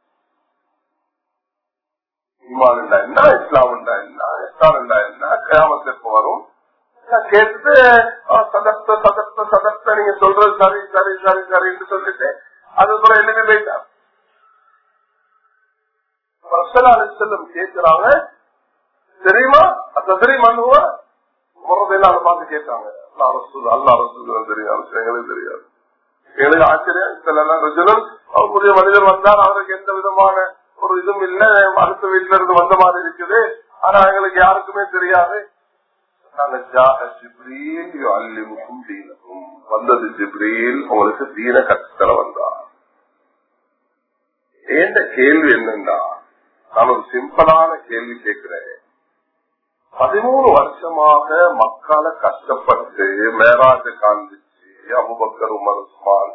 ஈமான் என்ன இஸ்லாம் என்ன இஸ்லாம் என்ன கயாமத்திற்கு வரும் கேட்டுட்டு சதஸ்த சதஸ்த சதஸ்த நீங்க சொல்றது சரி சரி சரி சரின்னு சொல்லிட்டு அதுக்கப்புறம் எழுதி போயிட்டார் செல்லம் கேட்கிறாங்க தெரியுமா சதுரி மனுவா முறதையெல்லாம் பார்த்து கேட்டாங்க அல்லா ரசூல் அல்லா ரசூல் தெரியாது எங்களுக்கு தெரியாது எங்களுக்கு ஆச்சரியம் சில ரிஜுவல் அவருடைய மனிதர் வந்தால் அவருக்கு எந்த விதமான ஒரு இதுவும் இல்ல அடுத்த வீட்டுல இருந்து வந்த மாதிரி இருக்குது ஆனா எங்களுக்கு யாருக்குமே தெரியாது வந்தது ஜிப்ரீல் உங்களுக்கு தீன கற்றுத்தர வந்தார் ஏந்த கேள்வி என்னன்னா நான் ஒரு சிம்பிளான கேள்வி கேட்கிறேன் பதிமூணு வருஷமாக மக்களை கஷ்டப்பட்டு மேராஜ காந்திச்சு அபுபக்கர் உமர் உஸ்மான்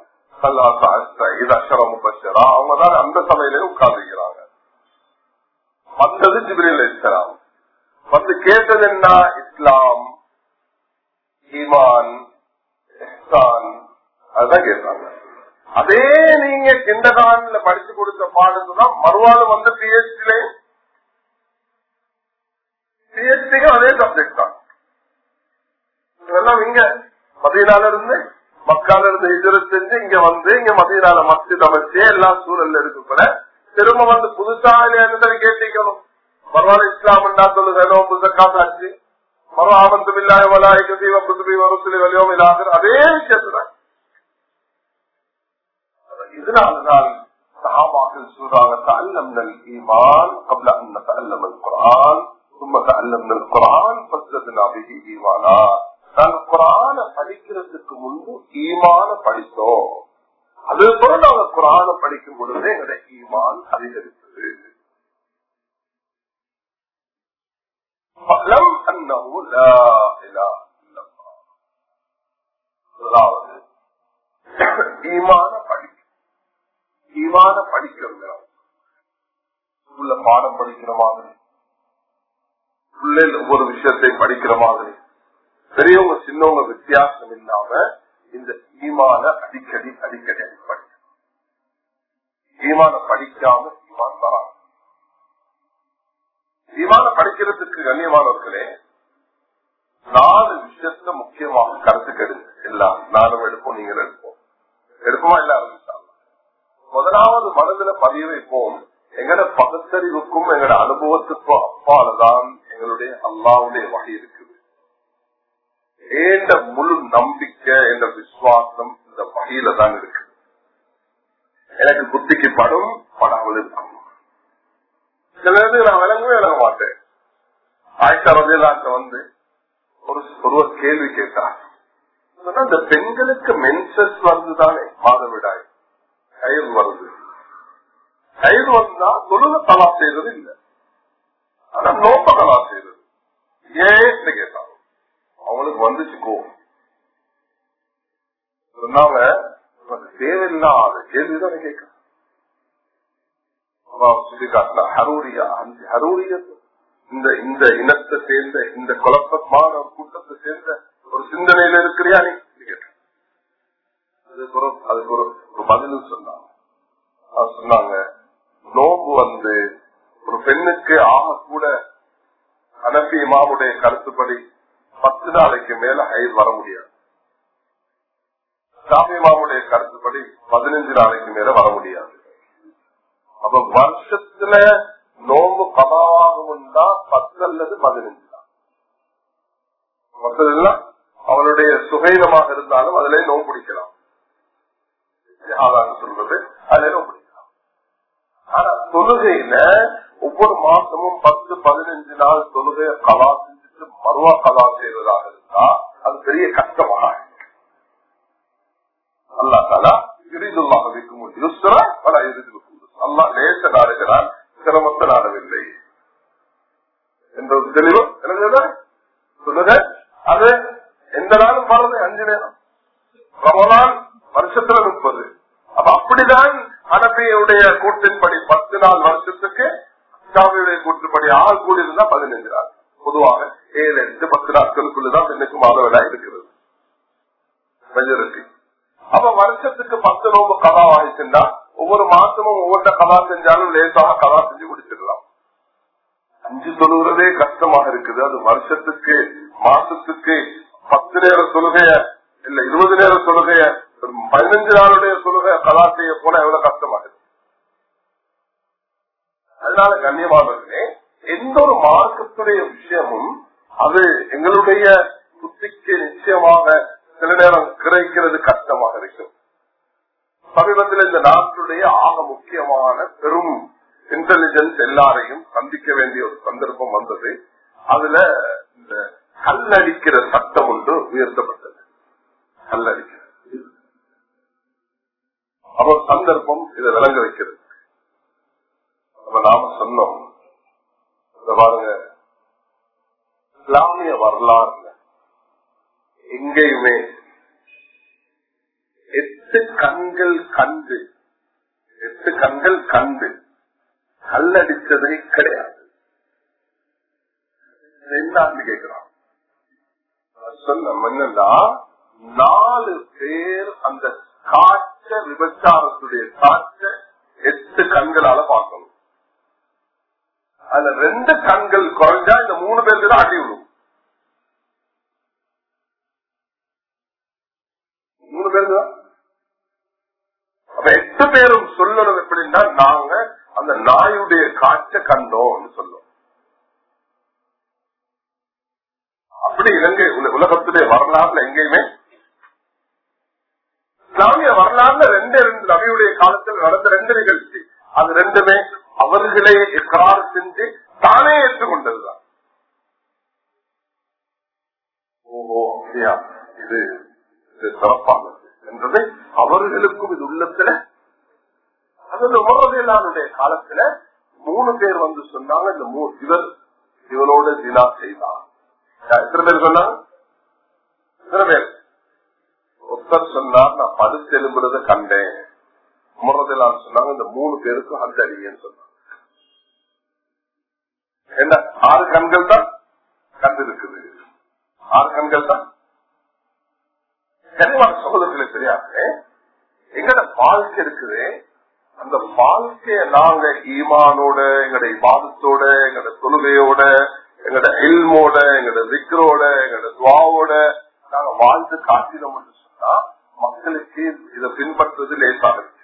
அவங்கதான் அந்த சமையலே உட்கார்ந்துக்கிறாங்க வந்தது ஜிப்ரீல் இஸ்லாம் வந்து கேட்டது என்ன இஸ்லாம் ஈமான் இஹ்சான் அதுதான் கேட்டாங்க அதே நீங்க கிண்டகான்ல படிச்சு கொடுத்த பாடத்துதான் மறுவாள் வந்து பிஹெச்டிலே பிஹெச்டிக்கும் அதே சப்ஜெக்ட் தான் இதெல்லாம் இங்க மதியனால இருந்து மக்கால இருந்து எதிர் செஞ்சு இங்க வந்து இங்க மதியனால மஸ்ஜித் அமைச்சு எல்லா சூழல்ல இருக்குப்பட திரும்ப வந்து புதுசா என்னன்னு கேட்டிக்கணும் பரவாயில்ல இஸ்லாம் சொல்லுங்க புதுசாச்சு மறு ஆபத்து இல்லாத வலாய்க்கு புதுபி வருசில வலியோம் இல்லாத அதே விஷயத்துதான் இதனால்தான் சஹாபாக்கள் சொல்றாங்க تعلمنا الايمان قبل ان نتعلم القران ثم تعلمنا القران فزدنا به ايمانا நான் குரான படிக்கிறதுக்கு முன்பு ஈமான படித்தோம் அது போல நாங்க குரான படிக்கும் பொழுது எங்களுடைய ஈமான் அதிகரித்தது فَاعْلَمْ أَنَّهُ لَا إِلَهَ إِلَّا اللَّهُ. அதாவது ஈமான படி ஈமான படிக்கிறோம் உள்ள பாடம் படிக்கிற மாதிரி உள்ளே ஒவ்வொரு விஷயத்தை படிக்கிற மாதிரி பெரியவங்க சின்னவங்க வித்தியாசம் இல்லாம இந்த ஈமான அடிக்கடி அடிக்கடி படிக்கணும் ஈமான படிக்காம ஈமான் வராது ஈமான படிக்கிறதுக்கு கண்ணியமானவர்களே நாலு விஷயத்த முக்கியமாக கருத்துக்கு எடுங்க எல்லாம் நானும் எடுப்போம் நீங்க எடுப்போம் எடுப்போமா எல்லாரும் முதலாவது மனதுல பதிய வைப்போம் எங்கட பகுத்தறிவுக்கும் எங்கட அனுபவத்துக்கும் அப்பாலதான் எங்களுடைய அல்லாவுடைய வகை இருக்குது ஏண்ட முழு நம்பிக்கை என்ற விசுவாசம் இந்த வகையில தான் இருக்கு எனக்கு புத்திக்கு படும் படாமல் இருக்கும் சில நேரத்துக்கு நான் விளங்கவே விளங்க மாட்டேன் ஆயிஷா ரஜிலாட்ட வந்து ஒரு ஒருவர் கேள்வி கேட்டார் சொன்னா, இந்த பெண்களுக்கு மென்சஸ் வருதுதானே மாதவிடாய் கயிறு வருது கயிறு வந்தா தொழுக தலா செய்யறது இல்ல ஆனா நோப்ப தலா செய்யறது ஏன்னு கேட்டாங்க அவங்களுக்கு வந்துச்சு கோவம் சொன்னாங்க அது தேவையில்லாத கேள்விதானே கேட்க சொல்லி காட்டினா ஹரூரியா அந்த ஹரூரிய இந்த இந்த இனத்தை சேர்ந்த இந்த குழப்பமான ஒரு கூட்டத்தை சேர்ந்த ஒரு சிந்தனையில இருக்கிறியா நீ கேட்டேன் அதுக்கு ஒரு அதுக்கு ஒரு ஒரு பதில் சொன்னாங்க அவங்க சொன்னாங்க நோம்பு வந்து ஒரு பெண்ணுக்கு ஆக கூட அனபி இமாமுடைய கருத்துப்படி பத்து நாளைக்கு மேல ஹைர் வர முடியாது சாமி இமாமுடைய கருத்துப்படி பதினஞ்சு நாளைக்கு மேல வர முடியாது அப்ப வருஷத்துல நோம்பு கபாவாகும்னா பத்து அல்லது பதினஞ்சு தான் மற்றதெல்லாம் அவளுடைய சுகைனமாக இருந்தாலும் அதிலே நோம்பு பிடிக்கலாம் யாரான்னு சொல்றது அதிலே நோம்பு பிடிக்கலாம் ஆனா தொழுகையில ஒவ்வொரு மாசமும் பத்து பதினஞ்சு நாள் தொழுகைய கலா செஞ்சுட்டு மறுவா கலா செய்வதாக இருந்தா அது பெரிய கஷ்டமாக ஆயிடும். அல்லா தாலா இறுதுல்லாக வைக்கும் யுஸ்ரா பல இறுதி அல்லா நேச நாடுகிறான் சிரமத்தை நாடவில்லை என்ற ஒரு தெளிவு எனக்கு சொல்லுங்க அது எந்த நாளும் வர்றது அஞ்சு நேரம் ரமலான் வருஷத்துல முப்பது அப்ப அப்படிதான் அனபியுடைய கூட்டின்படி பத்து நாள் வருஷத்துக்கு சாமியுடைய கூட்டுப்படி ஆள் கூடி இருந்தா பதினைஞ்சு நாள் பொதுவாக ஏழு எட்டு பத்து நாட்களுக்குள்ளதான் பெண்ணுக்கு மாதவிடா இருக்கிறது மெஜாரிட்டி அப்ப வருஷத்துக்கு பத்து நோம்பு கதா வாங்கிச்சுன்னா ஒவ்வொரு மாசமும் ஒவ்வொரு கதா செஞ்சாலும் லேசாக கதா செஞ்சு முடிச்சிடலாம் அஞ்சு தொழுகிறதே கஷ்டமாக இருக்குது அது வருஷத்துக்கு மாசத்துக்கு பத்து நேர தொழுகைய இல்ல இருபது நேர தொழுகைய ஒரு பதினஞ்சு நாளுடைய தொழுகை கலா செய்ய போனா எவ்வளவு கஷ்டமாக இருக்கு அதனால கண்ணியமானவர்களே எந்த ஒரு மார்க்கத்துடைய விஷயமும் அது எங்களுடைய புத்திக்கு நிச்சயமாக சில நேரம் கிடைக்கிறது கஷ்டமாக இருக்கும் சமீபத்தில் இந்த நாட்டுடைய ஆக முக்கியமான பெரும் இன்டெலிஜென்ஸ் எல்லாரையும் சந்திக்க வேண்டிய ஒரு சந்தர்ப்பம் வந்தது அதுல இந்த கல்லடிக்கிற சட்டம் ஒன்று உயர்த்தப்பட்டது கல்லடிக்கிற அப்போ சந்தர்ப்பம் இதை விளங்க வைக்கிறது நம்ம நாம சொன்னோம் இத பாருங்க இஸ்லாமிய வரலாறுல எங்கேயுமே எட்டு கண்கள் கண்டு எட்டு கண்கள் கண்டு கல்லடிச்சதே கிடையாது ரெண்டாண்டு கேட்கிறான் சொன்ன என்னன்னா நாலு பேர் அந்த காற்ற விபச்சாரத்துடைய காற்ற எட்டு கண்களால பார்க்கணும் அதுல ரெண்டு கண்கள் குறைஞ்சா இந்த மூணு பேருக்கு தான் அடி விடும் மூணு பேருக்கு தான் அப்ப எட்டு பேரும் சொல்லணும் எப்படின்னா நாங்க அந்த நாயுடைய காற்ற கண்டோம்னு சொல்லுவோம் அப்படி இலங்கை உல- உலகத்திலே வரலாறுல எங்கேயுமே இஸ்லாமிய வரலாறுல ரெண்டு ரெண்டு நபியுடைய காலத்தில் நடந்த ரெண்டு நிகழ்ச்சி அது ரெண்டுமே அவர்களே இக்கராறு செஞ்சு தானே ஏற்றுக்கொண்டதுதான் ஓஹோ அப்படியா இது இது சிறப்பானது என்றதை அவர்களுக்கும் இது உள்ளத்துல அதில் உமரவேலானுடைய காலத்துல மூணு பேர் வந்து சொன்னாங்க இந்த மூ- இவர் இவனோட ஜினா செய்தான் எத்தனை பேர் சொன்னாங்க எத்தனை பேர் ஒருத்தர் சொன்னார் நான் படுத்து எழும்புறத கண்டேன் முறதெல்லாம் சொன்னாங்க இந்த மூணு பேருக்கும் அந்த அடிங்கன்னு சொன்னாங்க என்ன ஆறு கண்கள் தான் கண் இருக்குது ஆறு கண்கள் தான் கனிவான சகோதரர்களே தெரியாது எங்கட வாழ்க்கை இருக்குது அந்த வாழ்க்கைய நாங்க ஈமானோட எங்கட இபாதத்தோட எங்கட தொழுகையோட எங்கட எல்மோட எங்கட விக்ரோட எங்கட துவாவோட நாங்க வாழ்ந்து காட்டினோம் சொன்னா மக்களுக்கு இதை பின்பற்றுறது லேசாக இருக்கு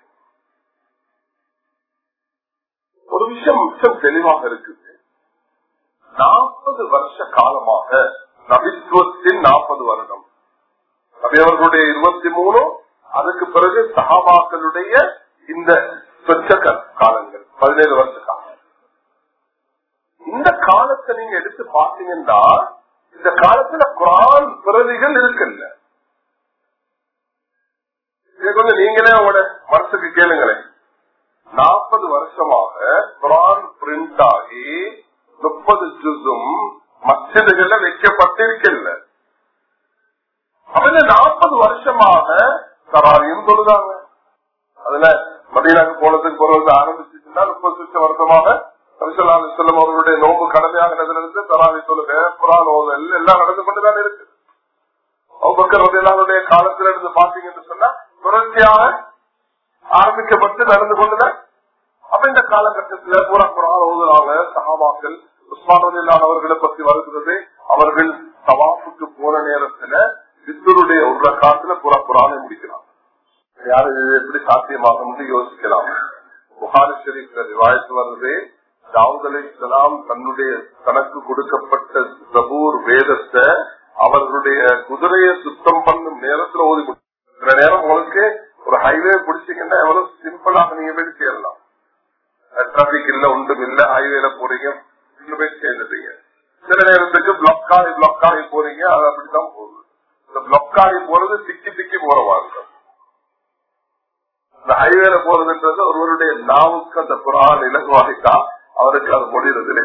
ஒரு விஷயம் மிச்சம் தெளிவாக இருக்குது நாற்பது வருஷ காலமாக நபித்துவத்தின் நாற்பது வருடம் நபியவர்களுடைய இருபத்தி மூணு அதுக்கு பிறகு சகாபாக்களுடைய இந்த சொச்ச காலங்கள் பதினேழு வருஷ காலம் இந்த காலத்தை நீங்க எடுத்து பாத்தீங்கன்னா இந்த காலத்துல குரான் பிரதிகள் இருக்குல்ல இதை கொஞ்சம் நீங்களே உங்களோட மனசுக்கு கேளுங்களேன் நாற்பது வருஷமாக குரான் பிரிண்ட் ஆகி முப்பது ஜுசும் மசிதுகள்ல வைக்கப்பட்டிருக்கல அவங்க நாற்பது வருஷமாக தராவியும் சொல்லுதாங்க அதுல மதியனாக்கு போனதுக்கு போறது ஆரம்பிச்சுன்னா முப்பது லட்சம் வருஷமாக செல்லம் அவர்களுடைய நோம்பு கடமையாகிறதுல இருந்து தராவி சொல்லுங்க புறான் ஓதல் எல்லாம் நடந்து கொண்டுதான் இருக்கு அவ்வக்கர் ரதையிலானுடைய காலத்துல இருந்து பாத்தீங்கன்னு சொன்னா தொடர்ச்சியாக ஆரம்பிக்கப்பட்டு நடந்து கொண்டுதான் அப்ப இந்த காலகட்டத்துல பூரா குரான் ஓதுறாங்க சகாபாக்கள் உஸ்மான் ரதையிலான அவர்களை பத்தி வருகிறது அவர்கள் தவாப்புக்கு போன நேரத்துல சித்தருடைய ஒரு காலத்துல பூரா குரானை முடிக்கிறாங்க யாரு இது எப்படி சாத்தியமாகும் யோசிக்கலாம் புகாரி ஷெரீப்ல ரிவாயத்து வருது தாவூத் அலி இஸ்லாம் தன்னுடைய தனக்கு கொடுக்கப்பட்ட ஜபூர் வேதத்தை அவர்களுடைய குதிரையை சுத்தம் பண்ணும் நேரத்துல ஓதி சில நேரம் உங்களுக்கு ஒரு ஹைவே பிடிச்சீங்கன்னா எவ்வளவு சிம்பிளாக நீங்க போய் சேரலாம் டிராபிக் இல்ல ஒன்றும் இல்ல ஹைவேல போறீங்க நீங்க போய் சேர்ந்துட்டீங்க சில நேரத்துக்கு பிளாக் ஆகி பிளாக் ஆகி போறீங்க அது அப்படித்தான் போகுது இந்த பிளாக் ஆகி போறது திக்கி திக்கி போற வாழ்க்கை இந்த ஹைவேல போறதுன்றது ஒருவருடைய நாவுக்கு அந்த குரான் இலகுவாகிட்டா அவருக்கு அது முடிகிறதுலே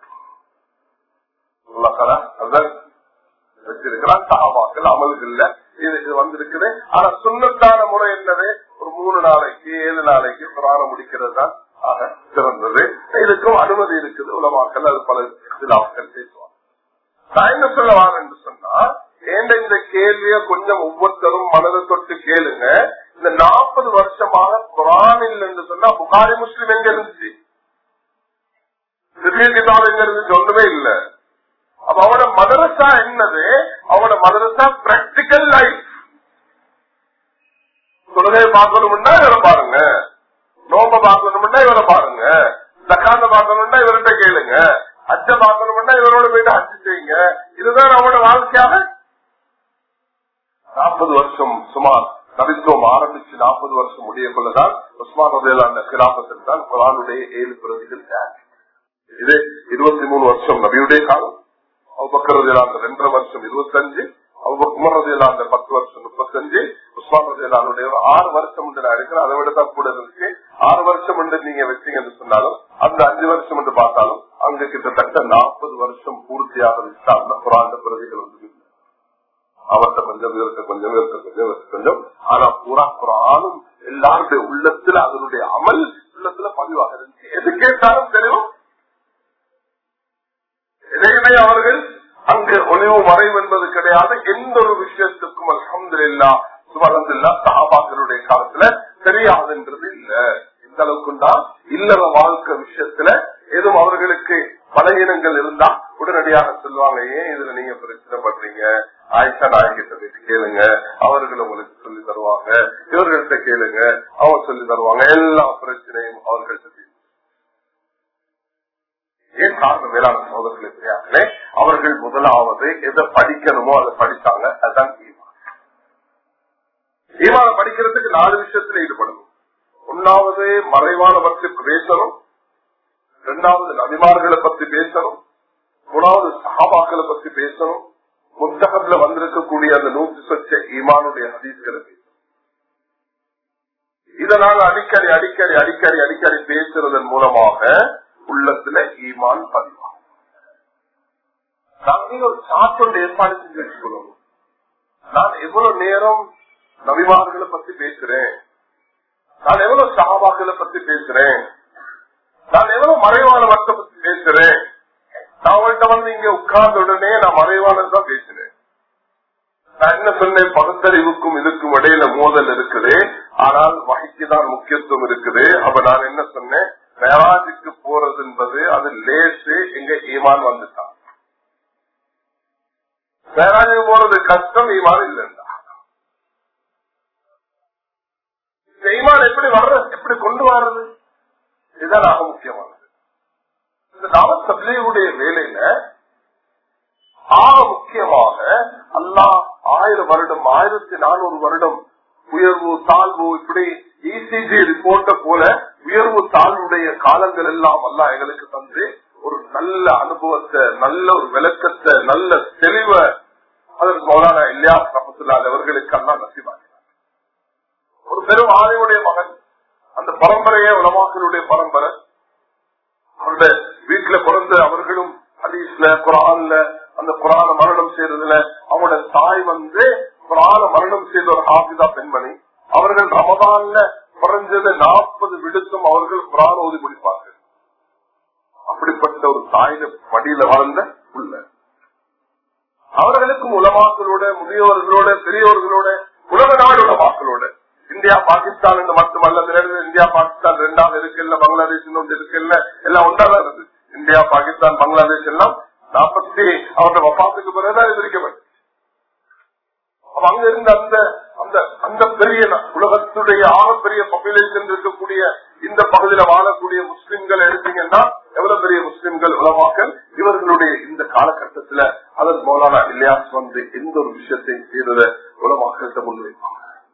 வச்சிருக்கிறான் சாபாக்கள் அமல்கள்ல இது இது வந்திருக்குது ஆனா சுண்ணத்தான முறை என்னது ஒரு மூணு நாளைக்கு ஏழு நாளைக்கு குரான முடிக்கிறது தான் ஆக சிறந்தது இதுக்கும் அனுமதி இருக்குது உலமாக்கள் அது பல சிலாக்கள் பேசுவாங்க நான் என்ன சொல்ல வாங்க என்று சொன்னா ஏண்ட இந்த கேள்விய கொஞ்சம் ஒவ்வொருத்தரும் மனதை தொட்டு கேளுங்க இந்த நாற்பது வருஷமாக குரானில் என்று சொன்னா புகாரி முஸ்லிம் எங்க இருந்துச்சு சிறிய கிதாப் எங்க இருந்துச்சு ஒன்றுமே இல்ல அப்ப அவனோட மதரசா என்னது அவனோட மதரசா பிராக்டிக்கல் லைஃப் தொழுகையை பார்க்கணும்னா இவரை பாருங்க நோம்ப பார்க்கணும்னா இவரை பாருங்க தக்காந்த பார்க்கணும்னா இவர்கிட்ட கேளுங்க அச்ச பார்க்கணும்னா இவரோட போயிட்டு அச்சு செய்யுங்க இதுதான் அவனோட வாழ்க்கையாக நாற்பது வருஷம் சுமார் நபித்துவம் ஆரம்பிச்சு நாற்பது வருஷம் முடிய கொள்ளதான் உஸ்மான் ரபேலான கிராமத்தில் தான் குரானுடைய ஏழு பிரதிகள் இது இருபத்தி மூணு வருஷம் நபியுடைய காலம் அவ்வக்கரதிலாந்த ரெண்டரை வருஷம் இருபத்தஞ்சு உமரதிலாந்த பத்து வருஷம் முப்பத்தஞ்சு உஸ்மான் ரதிலானுடைய ஒரு ஆறு வருஷம் என்று நான் இருக்கிறேன் அதை விட தான் கூட இருந்துச்சு ஆறு வருஷம் என்று நீங்க வச்சீங்கன்னு சொன்னாலும் அந்த அஞ்சு வருஷம் என்று பார்த்தாலும் அங்க கிட்டத்தட்ட நாற்பது வருஷம் பூர்த்தியாக அந்த புராண பிரதிகள் வந்து அவர்கிட்ட கொஞ்சம் இவருக்கு கொஞ்சம் இவருக்கு கொஞ்சம் இவருக்கு கொஞ்சம் ஆனா பூரா குரானும் எல்லாருடைய உள்ளத்துல அதனுடைய அமல் உள்ளத்துல பதிவாக இருந்துச்சு எது கேட்டாலும் தெரியும் இதையுமே அவர்கள் அங்கு ஒளிவு மறைவு என்பது கிடையாது எந்த ஒரு விஷயத்துக்கும் அலமது இல்லா சுமலந்தில்லா சகாபாக்களுடைய காலத்துல தெரியாதுன்றது இல்ல எந்த அளவுக்குண்டா இல்லற வாழ்க்கை விஷயத்துல எதுவும் அவர்களுக்கு பலகீனங்கள் இருந்தா உடனடியாக சொல்லுவாங்க ஏன் இதுல நீங்க பிரச்சனை பண்றீங்க ஆயிஷா நாயகிட்ட போயிட்டு கேளுங்க அவர்கள் உங்களுக்கு சொல்லி தருவாங்க இவர்கள்ட்ட கேளுங்க அவங்க சொல்லி தருவாங்க எல்லா பிரச்சனையும் அவர்கள் சொல்லி ஏன் காரணம் மேலான சோதர்களே தெரியாமலே அவர்கள் முதலாவது எதை படிக்கணுமோ அதை படித்தாங்க அதுதான் ஈமான் ஈமான படிக்கிறதுக்கு நாலு விஷயத்துல ஈடுபடணும் ஒன்னாவது மறைவான பற்றி பேசணும் இரண்டாவது நபிமார்களை பத்தி பேசணும் மூணாவது சகாபாக்களை பத்தி பேசணும் புத்தகத்துல வந்திருக்கக்கூடிய அந்த நூற்றி சொச்ச ஈமானுடைய ஹதீஸ்களை பேசணும் இதனால் அடிக்கடி அடிக்கடி அடிக்கடி அடிக்கடி பேசுறதன் மூலமாக உள்ளத்துல ஈமான் பதிவாகும் நாங்கள் ஒரு சாத்தோட ஏற்பாடு செஞ்சு வச்சுக்கணும் நான் எவ்வளவு நேரம் நபிமார்களை பத்தி பேசுறேன் நான் எவ்வளவு சகாபாக்களை பத்தி பேசுறேன் நான் எவ்வளவு மறைவான வர்த்த பத்தி பேசுறேன் நான் உங்கள்கிட்ட வந்து இங்க உட்கார்ந்த உடனே நான் மறைவானது தான் பேசுறேன் நான் என்ன சொன்னேன் பகுத்தறிவுக்கும் இதுக்கும் இடையில மோதல் இருக்குது ஆனால் வகைக்கு தான் முக்கியத்துவம் இருக்குது அப்ப நான் என்ன சொன்னேன் மேராஜுக்கு போறது என்பது அது லேசு எங்க ஈமான் வந்துட்டான் மேராஜுக்கு போறது கஷ்டம் ஈமான் இல்லைண்டா இந்த ஈமான் எப்படி வர்ற எப்படி கொண்டு வர்றது இதுதான் ஆக முக்கியமானது இந்த தாவத் தப்லீகுடைய வேலையில ஆக முக்கியமாக அல்லாஹ் ஆயிரம் வருடம் ஆயிரத்தி நானூறு வருடம் உயர்வு தாழ்வு இப்படி இசிஜி ரிப்போர்ட்ட போல உயர்வு தாழ்வுடைய காலங்கள் எல்லாம் அல்லாஹ் எங்களுக்கு தந்து ஒரு நல்ல அனுபவத்தை நல்ல ஒரு விளக்கத்தை நல்ல தெளிவை அதற்கு மௌலானா இல்லையா ரமத்துல்லால் அவர்களுக்கு எல்லாம் நசிவாங்க ஒரு பெரும் ஆணையுடைய மகன் அந்த பரம்பரையே உலமாக்களுடைய பரம்பரை அவருடைய வீட்டுல பிறந்த அவர்களும் ஹதீஸ்ல குரான்ல அந்த குரான மரணம் செய்யறதுல அவங்களோட தாய் வந்து குரான மரணம் செய்த ஒரு ஹாபிதா பெண்மணி அவர்கள் ரமதான்ல குறைஞ்சது நாற்பது விடுத்தும் அவர்கள் குரான ஓதி முடிப்பார்கள் அப்படிப்பட்ட ஒரு தாயில மடியில வளர்ந்த உள்ள அவர்களுக்கும் உலமாக்களோட முதியவர்களோட பெரியவர்களோட உலக நாடு உலமாக்களோட இந்தியா பாகிஸ்தான் என்று மட்டுமல்ல இந்த நேரத்தில் இந்தியா பாகிஸ்தான் ரெண்டாவது இருக்குல்ல பங்களாதேஷ் ஒன்று இருக்குல்ல எல்லாம் ஒன்றாதான் இருந்தது இந்தியா பாகிஸ்தான் பங்களாதேஷ் எல்லாம் நாற்பத்தி அவருடைய வப்பாத்துக்கு பிறகுதான் எதிர்க்கப்பட்டது அப்ப அங்க இருந்த அந்த அந்த அந்த பெரிய உலகத்துடைய ஆகப்பெரிய பாப்புலேஷன் இருக்கக்கூடிய இந்த பகுதியில வாழக்கூடிய முஸ்லிம்கள் எடுத்தீங்கன்னா எவ்வளவு பெரிய முஸ்லிம்கள் உலமாக்கள் இவர்களுடைய இந்த காலகட்டத்துல அதன் மௌலானா இல்லையாஸ் வந்து எந்த ஒரு விஷயத்தையும் செய்தத உலமாக்கள்கிட்ட முன்வைப்பாங்க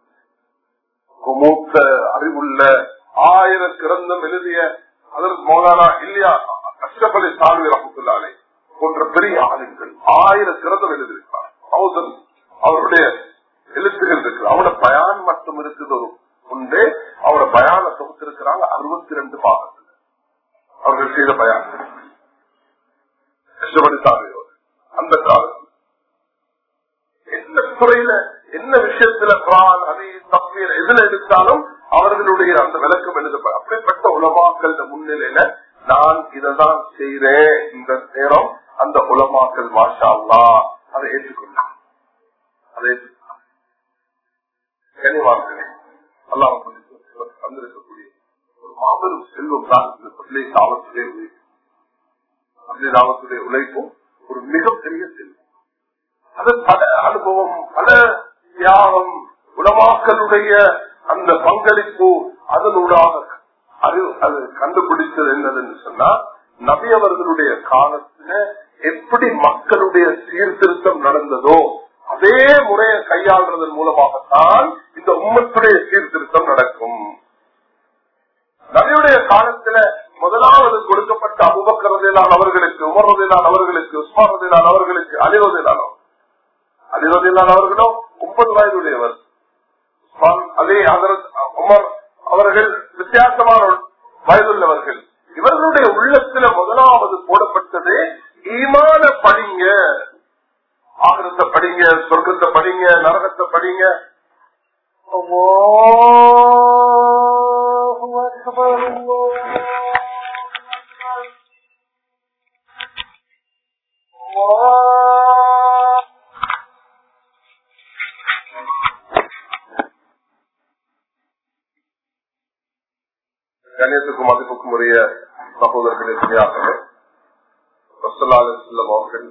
மூத்த அறிவுள்ள ஆயிரம் கிரந்தம் எழுதிய அதற்கு மௌலானா இல்லையா அஷ்டபலி சால்வி ரஹத்துல்லாலே போன்ற பெரிய ஆளுங்கள் ஆயிரம் கிரந்தம் எழுதியிருக்கார் அவதன் அவருடைய எழுத்துகள் இருக்கு அவரோட பயான் மட்டும் இருக்குது ஒரு உண்டு அவரோட பயான தொகுத்திருக்கிறாங்க அறுபத்தி ரெண்டு பாகத்தில் அவர்கள் செய்த பயான் அஷ்டபலி சால்வி அந்த காலத்தில் என்ன துறையில என்ன விஷயத்துல குரான் அதி தப்பீர் எதுல எடுத்தாலும் அவர்களுடைய அந்த விளக்கம் எழுதப்பட அப்படிப்பட்ட உலமாக்கள் முன்னிலையில நான் இததான் செய்யறேன் இந்த நேரம் அந்த உலமாக்கள் மாஷா அல்லா அதை ஏற்றுக்கொண்டான் அதை கனிவார்களே அல்லாஹ் தந்திருக்கக்கூடிய ஒரு மாபெரும் செல்வம் தான் இந்த பள்ளி தாவத்திலே உழைப்பு பள்ளி தாவத்திலே உழைப்பும் ஒரு மிகப்பெரிய செல்வம் அது பல அனுபவம் பல தியாகம் உலமாக்களுடைய அந்த பங்களிப்பு அதனூடாக அறிவு அது கண்டுபிடித்தது என்னதுன்னு சொன்னா நபி அவர்களுடைய காலத்துல எப்படி மக்களுடைய சீர்திருத்தம் நடந்ததோ அதே முறையை கையாள்றதன் மூலமாகத்தான் இந்த உம்மத்துடைய சீர்திருத்தம் நடக்கும் நபியுடைய காலத்துல முதலாவது கொடுக்கப்பட்ட அபுபக்கரதிலான் அவர்களுக்கு உமர்வதிலான் அவர்களுக்கு உஸ்மானதிலான் அவர்களுக்கு அலிவதிலானோ அலிவதிலான் அவர்களும் முப்பது வயதுடையவர் அதே உமர் அவர்கள் வித்தியாசமான வயதுள்ளவர்கள் இவர்களுடைய உள்ளத்துல முதலாவது போடப்பட்டது ஈமான படிங்க ஆகிரத்தை படிங்க சொர்க்கத்தை படிங்க நரகத்தை படிங்க கணேசுக்கும் மதிப்புக்கும் உரிய சகோதரர்களே சரியாகவே செல்லம் அவர்கள்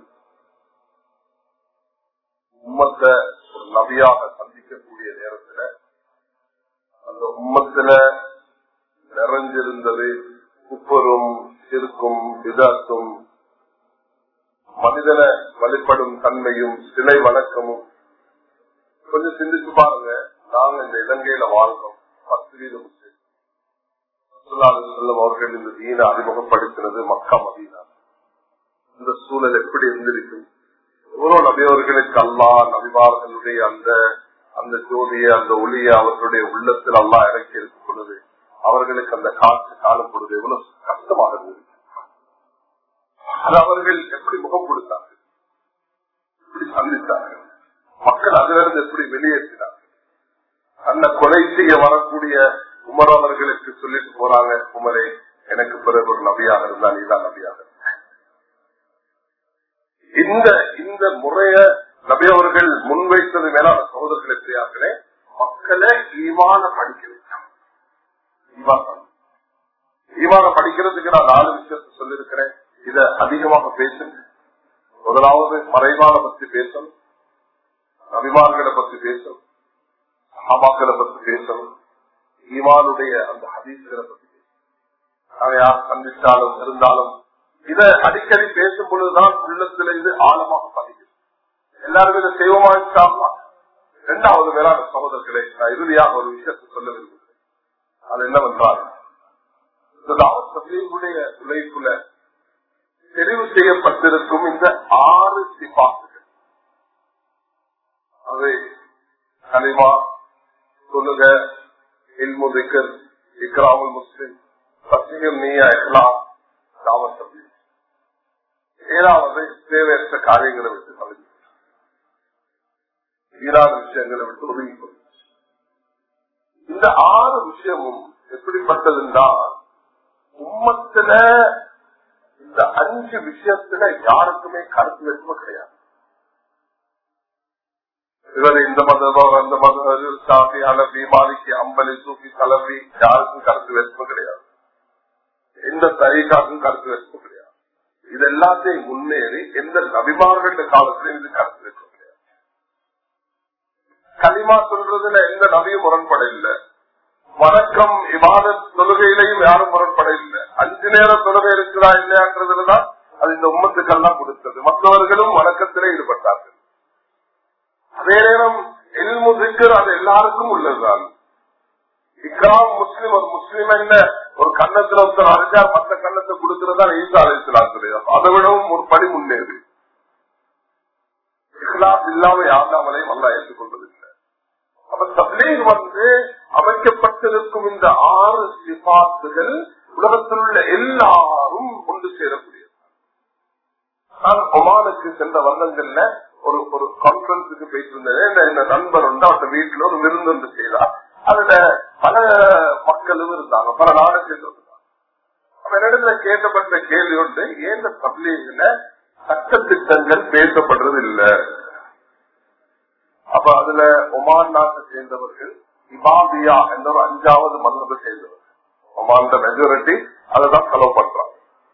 உம்மத்தை ஒரு நபியாக சந்திக்கக்கூடிய நேரத்துல அந்த உம்மத்துல நிறைஞ்சிருந்தது குப்பரும் சிறுக்கும் விதாத்தும் மனிதனை வழிபடும் தன்மையும் சிலை வழக்கமும் கொஞ்சம் சிந்திச்சு பாருங்க நாங்க இந்த இலங்கையில வாழ்றோம் பத்து வீத முஸ்லிம் செல்லும் அவர்கள் இந்த தீன அறிமுகப்படுத்தினது மக்கா மதீனா இந்த சூழல் எப்படி இருந்திருக்கும் எவ்வளவு நபியவர்களுக்கு அல்லா நபிமார்களுடைய அந்த அந்த ஜோதிய அந்த ஒளிய அவர்களுடைய உள்ளத்தில் அல்லா இறக்கி இருக்கும் பொழுது அவர்களுக்கு அந்த காற்று காணும் பொழுது எவ்வளவு கஷ்டமாக இருந்தது அது அவர்கள் எப்படி முகம் கொடுத்தார்கள் சந்தித்தார்கள் மக்கள் அதிலிருந்து எப்படி வெளியேற்றினார்கள் அந்த கொலை செய்ய வரக்கூடிய உமர் அவர்களுக்கு சொல்லிட்டு போறாங்க உமரே எனக்கு பிறகு ஒரு நபியாக இருந்தா நீதான் நபியாக இருந்த. இந்த இந்த முறைய நபி அவர்கள் முன்வைத்தது மேலான சகோதரர்களை செய்யார்களே மக்களை ஈமான படிக்க வைத்தாங்க ஈமான். ஈமான படிக்கிறதுக்கு நான் நாலு விஷயத்தை சொல்லியிருக்கிறேன் இத அதிகமாக பேசுங்க முதலாவது மறைவான பத்தி பேசணும் அபிமான்களை பத்தி பேசணும் சஹாபாக்களை பத்தி பேசணும் ஈமானுடைய அந்த ஹதீஸ்களை பத்தி பேசணும் நாங்க யார் சந்திச்சாலும் இருந்தாலும் இத அடிக்கடி பேசும் பொழுதுதான் உள்ளத்துல இது ஆழமாக பதிக்குது எல்லாரும் இதை செய்வோமா சாப்பிடலாம் இரண்டாவது மேலான சகோதரர்களை நான் இறுதியாக ஒரு விஷயத்தை சொல்ல விரும்புகிறேன் அது என்னவென்றால் இந்த தாவத்துடைய உழைப்புல தெரிவு செய்யப்பட்டிருக்கும் இந்த ஆறு சிபாத்துகள் அது கனிமா சொல்லுக இல்முதிக்கர் இக்ராமுல் முஸ்லிம் சத்தியம் நீயா இஸ்லாம் தாவத்தபி ஏழாவது தேவையற்ற காரியங்களை விட்டு தவிர்த்து வீராத விஷயங்களை விட்டு ஒதுங்கி கொள்ளும். இந்த ஆறு விஷயமும் எப்படிப்பட்டதுன்னா உம்மத்துல இந்த அஞ்சு விஷயத்துல யாருக்குமே கருத்து வேற்றுமை கிடையாது இவர் இந்த மதம் அந்த மதம் சாஃபி அலபி மாலிக்கு அம்பலி சூஃபி தலபி யாருக்கும் கருத்து வேற்றுமை கிடையாது எந்த தரிகாக்கும் கருத்து வேற்றுமை கிடையாது இது எல்லாத்தையும் முன்னேறி எந்த நபிமார்கள் காலத்திலும் இது கருத்து வேற்றுமை கிடையாது களிமா சொல்றதுல எந்த நபியும் முரண்பட இல்லை வணக்கம் இவாத தொழுகையிலையும் யாரும் முரண்பட இல்லை அஞ்சு நேர தொழுகை இருக்கிறா இல்லையான்றதுலதான் அது இந்த உம்மத்துக்கெல்லாம் கொடுத்தது மற்றவர்களும் வணக்கத்திலே ஈடுபட்டார்கள் அதே நேரம் எல்மு திக்கர் அது எல்லாருக்கும் உள்ளதுதான் இக்ராம் முஸ்லிம் ஒரு முஸ்லிம் என்ன ஒரு கன்னத்துல ஒருத்தர் அறிஞ்சா மற்ற கன்னத்தை கொடுக்கிறதா ஈசா அழைத்தலாம் அதை விடவும் ஒரு படி முன்னேறி இஸ்லாம் இல்லாம யாருனாமலையும் அல்லா ஏற்றுக்கொண்டதில்லை அப்ப தப்லீக் வந்து அமைக்கப்பட்டிருக்கும் இந்த ஆறு சிபாத்துகள் உலகத்தில் உள்ள எல்லாரும் கொண்டு சேரக்கூடியது நான் ஒமானுக்கு சென்ற வருடங்கள்ல ஒரு ஒரு கான்பரன்ஸுக்கு போயிட்டு இருந்தேன் என் நண்பர் வந்து அவருடைய வீட்டுல ஒரு விருந்து ஒன்று செய்தார் அதுல பல மக்களும் இருந்தாங்க பல நாடு சேர்ந்திருந்தாங்க அப்ப என்னிடத்துல கேட்கப்பட்ட கேள்வி உண்டு ஏன் இந்த தப்லீக்ல சட்டத்திட்டங்கள் பேசப்படுறது இல்லை அப்ப அதுல ஒமான் நாட்டை சேர்ந்தவர்கள் இபாபியா என்ற ஒரு அஞ்சாவது மன்னத்தை சேர்ந்தவர்கள் ஒமான் மெஜாரிட்டி அதுதான் செலவு பண்றாங்க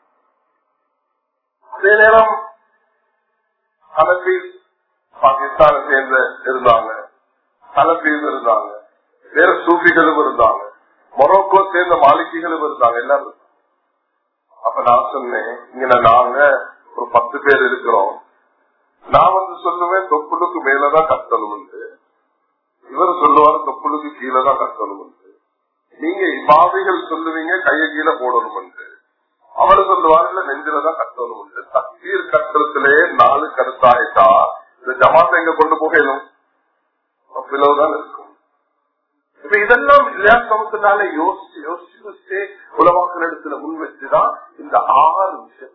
அதே நேரம் ஹனபி பாகிஸ்தானை சேர்ந்த இருந்தாங்க ஹனபீஸ் இருந்தாங்க வேற சூஃபிகளும் இருந்தாங்க மொரோக்கோ சேர்ந்த மாளிகைகளும் இருந்தாங்க எல்லாரும் இருந்தாங்க. அப்ப நான் சொன்னேன் இங்க நாங்க ஒரு பத்து பேர் இருக்கிறோம் நான் வந்து சொல்லுவேன் தொப்புளுக்கு மேலதான் கத்தணும் இவர் சொல்லுவாரு தொப்புளுக்கு கீழே தான் கத்தணும் நீங்க பாவிகள் சொல்லுவீங்க கைய கீழே போடணும் அவர் சொல்லுவாரு இல்ல நெஞ்சிலதான் கத்தணும் தக்தீர் கட்டுறதுலே நாலு கருத்தாயிட்டா இந்த ஜமாத்தை எங்க கொண்டு போகணும் பிளவுதான் இருக்கும் இப்ப இதெல்லாம் இல்லையா சமத்தினால யோசிச்சு யோசிச்சு யோசிச்சு உலமாக்கள் இடத்துல முன் வச்சுதான் இந்த ஆறு விஷயத்துல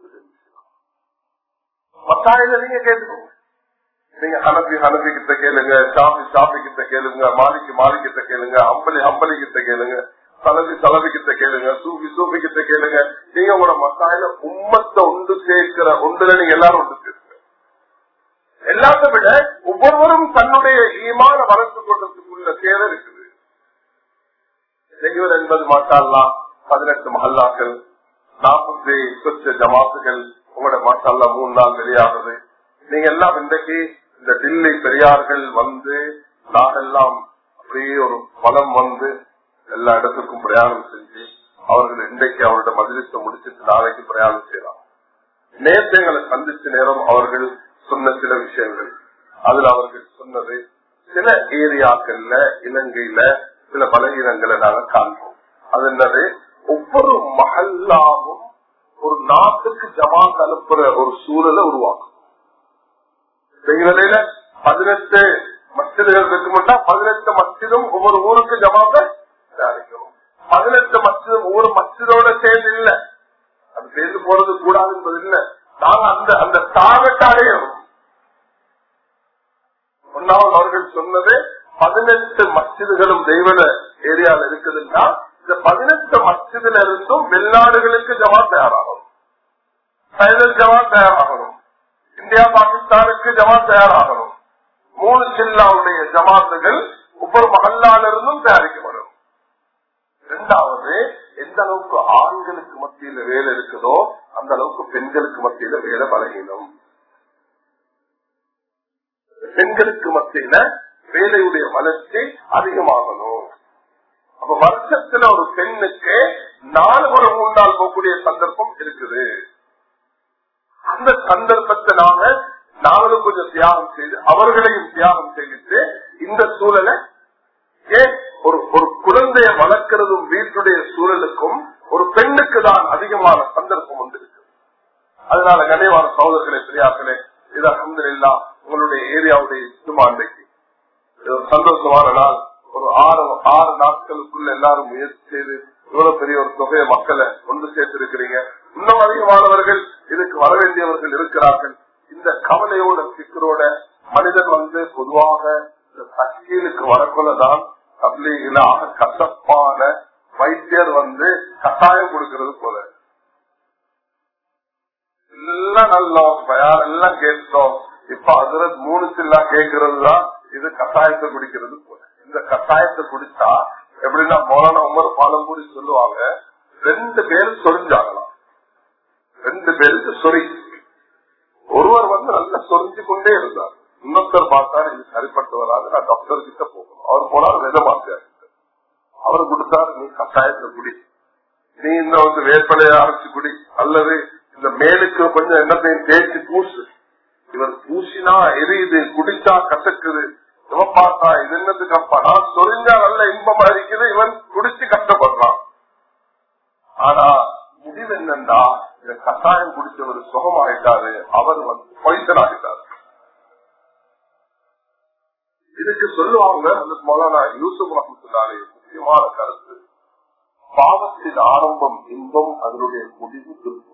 மத்தாயில நீங்க கேட்டுக்கோங்க நீங்க ஹனபி ஹனபி கிட்ட கேளுங்க ஷாபி ஷாபி கிட்ட கேளுங்க மாலிக்கு மாலி கிட்ட கேளுங்க அம்பலி அம்பலி கிட்ட கேளுங்க சலபி சலபி கிட்ட கேளுங்க சூபி சூபி கிட்ட கேளுங்க நீங்க உங்களோட மத்தாயில உம்மத்தை ஒன்று சேர்க்கிற ஒன்றுல நீங்க எல்லாரும் ஒன்று சேர்க்கிற எல்லாத்த விட ஒவ்வொருவரும் தன்னுடைய ஈமான வளர்த்து கொண்டதுக்குள்ள தேவை இருக்குது செய்வது என்பது மாட்டாலாம் பதினெட்டு மஹல்லாக்கள் நாற்பத்தி சொச்ச ஜமாத்துகள் உங்களோட மாட்டால மூணு நாள் வெளியாகுது நீங்க எல்லாம் இன்றைக்கு இந்த டில்லி பெரியார்கள் வந்து நாடெல்லாம் அப்படியே ஒரு பலம் வந்து எல்லா இடத்துக்கும் பிரயாணம் செஞ்சு அவர்கள் இன்றைக்கு அவரோட மதிலத்தை முடிச்சிட்டு நாளைக்கு பிரயாணம் செய்யலாம் நேற்று எங்களை சந்திச்ச நேரம் அவர்கள் சொன்ன சில விஷயங்கள் அதுல அவர்கள் சொன்னது சில ஏரியாக்கள்ல இலங்கையில சில பலகீனங்களை நாங்க காண்போம் அது என்னது ஒவ்வொரு மகல்லாவும் ஒரு நாட்டுக்கு ஜமாத் அனுப்புற ஒரு சூழலை உருவாக்கும் நிலையில பதினெட்டு மசிதுகள் இருக்குமெண்டா பதினெட்டு மசிதும் ஒவ்வொரு ஊருக்கு ஜமாத்த தயாரிக்கணும் பதினெட்டு மசிதும் ஒவ்வொரு மசிதோட சேர்ந்து இல்ல அது சேர்ந்து போறது கூடாது என்பது இல்ல நாங்க அந்த அந்த டார்கெட் அடையணும் தெய்வல ஏரியால இருக்குதுன்னா இந்த பதினெட்டு மசிதில இருந்தும் வெளிநாடுகளுக்கு ஜமாத் தயாராகும் சைலண்ட் ஜமாத் தயாராகணும் இந்தியா பாகிஸ்தானுக்கு ஜமாத் தயாராகணும் மூணு ஜில்லாவுடைய ஜமாத்துகள் ஒவ்வொரு மகல்லால இருந்தும் தயாரிக்கப்படும் இரண்டாவது எந்த அளவுக்கு ஆண்களுக்கு மத்தியில வேலை இருக்குதோ அந்த அளவுக்கு பெண்களுக்கு மத்தியில வேலை பழகினோம் பெண்களுக்கு மத்தியில வேலையுடைய வளர்ச்சி அதிகமாகணும் அப்ப வருஷத்துல ஒரு பெண்ணுக்கு நாலு முறை மூணு நாள் போகக்கூடிய சந்தர்ப்பம் இருக்குது அந்த சந்தர்ப்பத்தை நாம நாங்களும் கொஞ்சம் தியாகம் செய்து அவர்களையும் தியாகம் செய்து இந்த சூழலை ஏன் ஒரு ஒரு குழந்தைய வளர்க்கிறதும் வீட்டுடைய சூழலுக்கும் ஒரு பெண்ணுக்கு தான் அதிகமான சந்தர்ப்பம் உண்டு இருக்கு அதனால கனிவான சகோதரர்களே பெரியார்களே இது அஹமதுல்லா உங்களுடைய ஏரியாவுடைய இஷ்டமாண்டைக்கு இது ஒரு சந்தோஷமான நாள் ஒரு ஆறு ஆறு நாட்களுக்குள்ள எல்லாரும் முயற்சி செய்து இவ்வளவு பெரிய ஒரு தொகையை மக்களை கொண்டு சேர்த்திருக்கிறீங்க இன்னும் அதிகமானவர்கள் இதுக்கு வர வேண்டியவர்கள் இருக்கிறார்கள் இந்த கவலையோட சிக்கரோட மனிதன் வந்து பொதுவாக இந்த தக்கீலுக்கு வரக்குள்ளதான் தப்லீகில ஆக கசப்பான வைத்தியர் வந்து கட்டாயம் கொடுக்கிறது போல எல்லாம் நல்லோம் பயார் எல்லாம் கேட்டோம் இப்ப அதுல மூணு சில்லா கேட்கறது தான் இது கட்டாயத்தை குடிக்கிறது போல இந்த கட்டாயத்தை குடிச்சா எப்படின்னா மௌலான உமர் பாலம்பூரி சொல்லுவாங்க ரெண்டு பேர் சொரிஞ்சாகலாம் ரெண்டு பேருக்கு சொறி ஒருவர் வந்து நல்லா சொரிஞ்சு கொண்டே இருந்தார் இன்னொருத்தர் பார்த்தாரு இது சரிப்பட்டு வராது நான் டாக்டர் கிட்ட போகணும் அவர் போனார் வித மாத்தியார் அவர் கொடுத்தாரு நீ கட்டாயத்தை குடி நீ இந்த வந்து வேப்பலையை அரைச்சு குடி அல்லது இந்த மேலுக்கு கொஞ்சம் எண்ணத்தையும் தேய்ச்சி பூசு இவர் பூசினா எரியுது குடிச்சா கசக்குது இவன் பார்த்தா இது என்னதுக்கு அப்பா நான் சொரிஞ்சா நல்ல இன்பமா இருக்குது இவன் குடிச்சு கஷ்டப்படுறான் ஆனா முடிவு என்னன்னா இந்த கட்டாயம் குடிச்சவர் சுகமாயிட்டாரு அவர் வந்து பொய்சன் ஆகிட்டாரு இதுக்கு சொல்லுவாங்க அந்த மௌலானா யூசுப் ரஹமத்துல்லாலே முக்கியமான கருத்து பாவத்தின் ஆரம்பம் இன்பம் அதனுடைய முடிவு திருப்பம்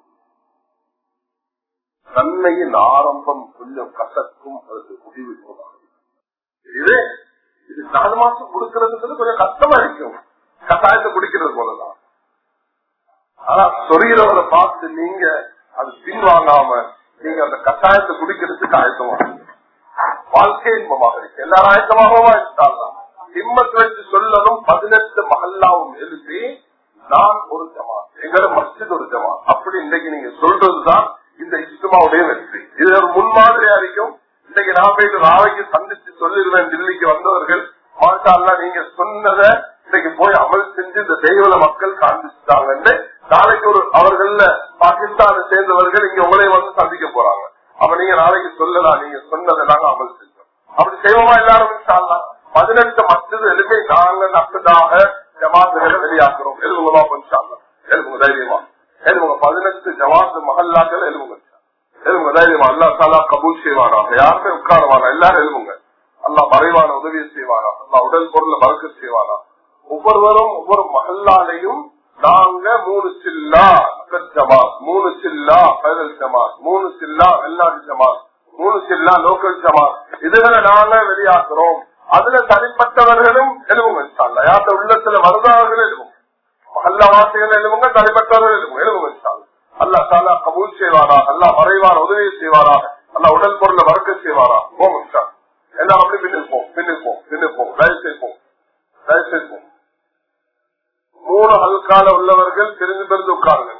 நன்மையின் ஆரம்பம் கொஞ்சம் கசக்கும் அதுக்கு முடிவு போதாது இது இது நாலு மாசம் கொடுக்கறதுக்கு கொஞ்சம் கஷ்டமா இருக்கும் கட்டாயத்தை குடிக்கிறது போலதான் ஆனா சொரியறவரை பார்த்து நீங்க அது பின்வாங்காம நீங்க அந்த கட்டாயத்தை குடிக்கிறதுக்கு ஆயத்தமாக வாழ்க்கை இன்பமாக இருக்கு எல்லாரும் ஆயத்தமாகவா இருந்தாலும் ஹிம்மத் வச்சு சொல்லணும் பதினெட்டு மகல்லாவும் எழுதி நான் ஒரு ஜமாத் எங்களோட மஸ்ஜித் ஒரு ஜமாத் அப்படி இன்னைக்கு நீங்க சொல்றதுதான் இந்த இஸ்துமாவுடைய வெற்றி இது ஒரு முன்மாதிரியா இருக்கும் இன்னைக்கு நான் போயிட்டு நாளைக்கு சந்திச்சு சொல்லிடுவேன் டில்லிக்கு வந்தவர்கள் மாட்டாள்லாம் நீங்க சொன்னதை இன்னைக்கு போய் அமல் செஞ்சு இந்த தெய்வல மக்கள் காண்பிச்சுட்டாங்கன்னு நாளைக்கு ஒரு அவர்கள் பாகிஸ்தானை சேர்ந்தவர்கள் இங்க உங்களை வந்து சந்திக்க போறாங்க அப்ப நீங்க நாளைக்கு சொல்லலாம் நீங்க சொன்னதை நாங்க அமல் செஞ்சோம் அப்படி செய்வோமா எல்லாரும் இன்ஷால்லாம் பதினெட்டு மற்றது எதுவுமே நாங்க நட்டதாக ஜமாத்துகளை வெளியாக்குறோம் எழுதுங்களா கொஞ்சம் எழுதுங்க தைரியமா எழுதுங்க பதினெட்டு ஜமாத்து மகல்லாக்கள் எழுதுங்க எழுதுங்க தைரியமா அல்லா தாலா கபூல் செய்வாராக யாருமே உட்காரவானா எல்லாரும் எழுதுங்க அல்லா மறைவான உதவியை செய்வாரா அல்லா உடல் பொருளை மறக்க செய்வாரா ஒவ்வொருவரும் ஒவ்வொரு மகல்லாலையும் நாங்க மூணு சில்லா ஜமாத் மூணு சில்லா பைதல் ஜமாத் மூணு சில்லா வெளிநாட்டு ஜமாத் மூணு சில்லா லோக்கல் ஜமாத் இதுகளை நாங்க வெளியாக்குறோம் அதுல தனிப்பட்டவர்களும் எழுவுங்க யார்த்த உள்ளத்துல வருதார்கள் எழுவும் மகல்லா வாசிகள் எழுவுங்க தனிப்பட்டவர்கள் எழுவும் எழுவுங்க அல்லா தாலா கபூல் செய்வாரா அல்லா மறைவார உதவி செய்வாரா அல்லா உடல் பொருளை மறக்க செய்வாரா போங்க எல்லாம் அப்படி பின்னிருப்போம் பின்னிருப்போம் பின்னிருப்போம் தயவு செய்வோம் தயவு செய்வோம் மூணு ஹல்கால உள்ளவர்கள் தெரிஞ்சு பிறந்து உட்காருங்க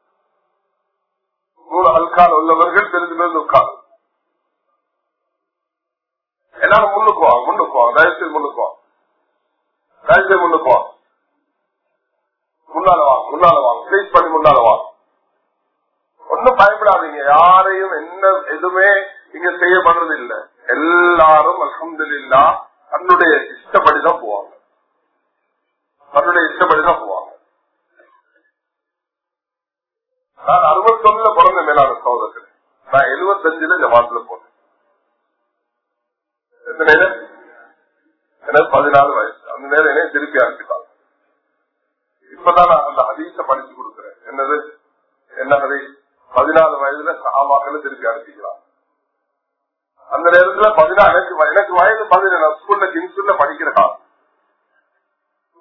மூணு ஹல்கால உள்ளவர்கள் தெரிஞ்சு பிறந்து உட்காருங்க எல்லாரும் முன்னுக்கு வாங்க முன்னுக்கு வாங்க தயவுசெய்து முன்னுக்கு வாங்க தயவுசெய்து முன்னுக்கு வாங்க முன்னால வாங்க முன்னால வாங்க ப்ளீஸ் பண்ணி முன்னால வாங்க ஒன்னும் பயப்படாதீங்க யாரையும் என்ன எதுவுமே இங்க செய்யப்படுறது இல்ல எல்லாரும் அலமதுல்லா தன்னுடைய இஷ்டப்படிதான் போவாங்க தன்னுடைய இஷ்டப்படிதான் போவாங்க நான் அறுபத்தொன்னுல பிறந்த மேலான சகோதரர்கள் நான் எழுபத்தஞ்சுல ஜமாத்துல போனேன் எத்தனை எனக்கு பதினாலு வயசு அந்த நேரம் என்னைய திருப்பி அனுப்பிட்டாங்க இப்பதான் நான் அந்த ஹதீஸ படிச்சு கொடுக்குறேன் என்னது என்ன ஹதீஸ் பதினாலு வயதுல சகாபாக்களை திருப்பி அனுப்பிக்கிறான் அந்த நேரத்துல பதினாலு எனக்கு எனக்கு வயது பதினேழு ஸ்கூல்ல கிங்ஸ்ல படிக்கிற காலம்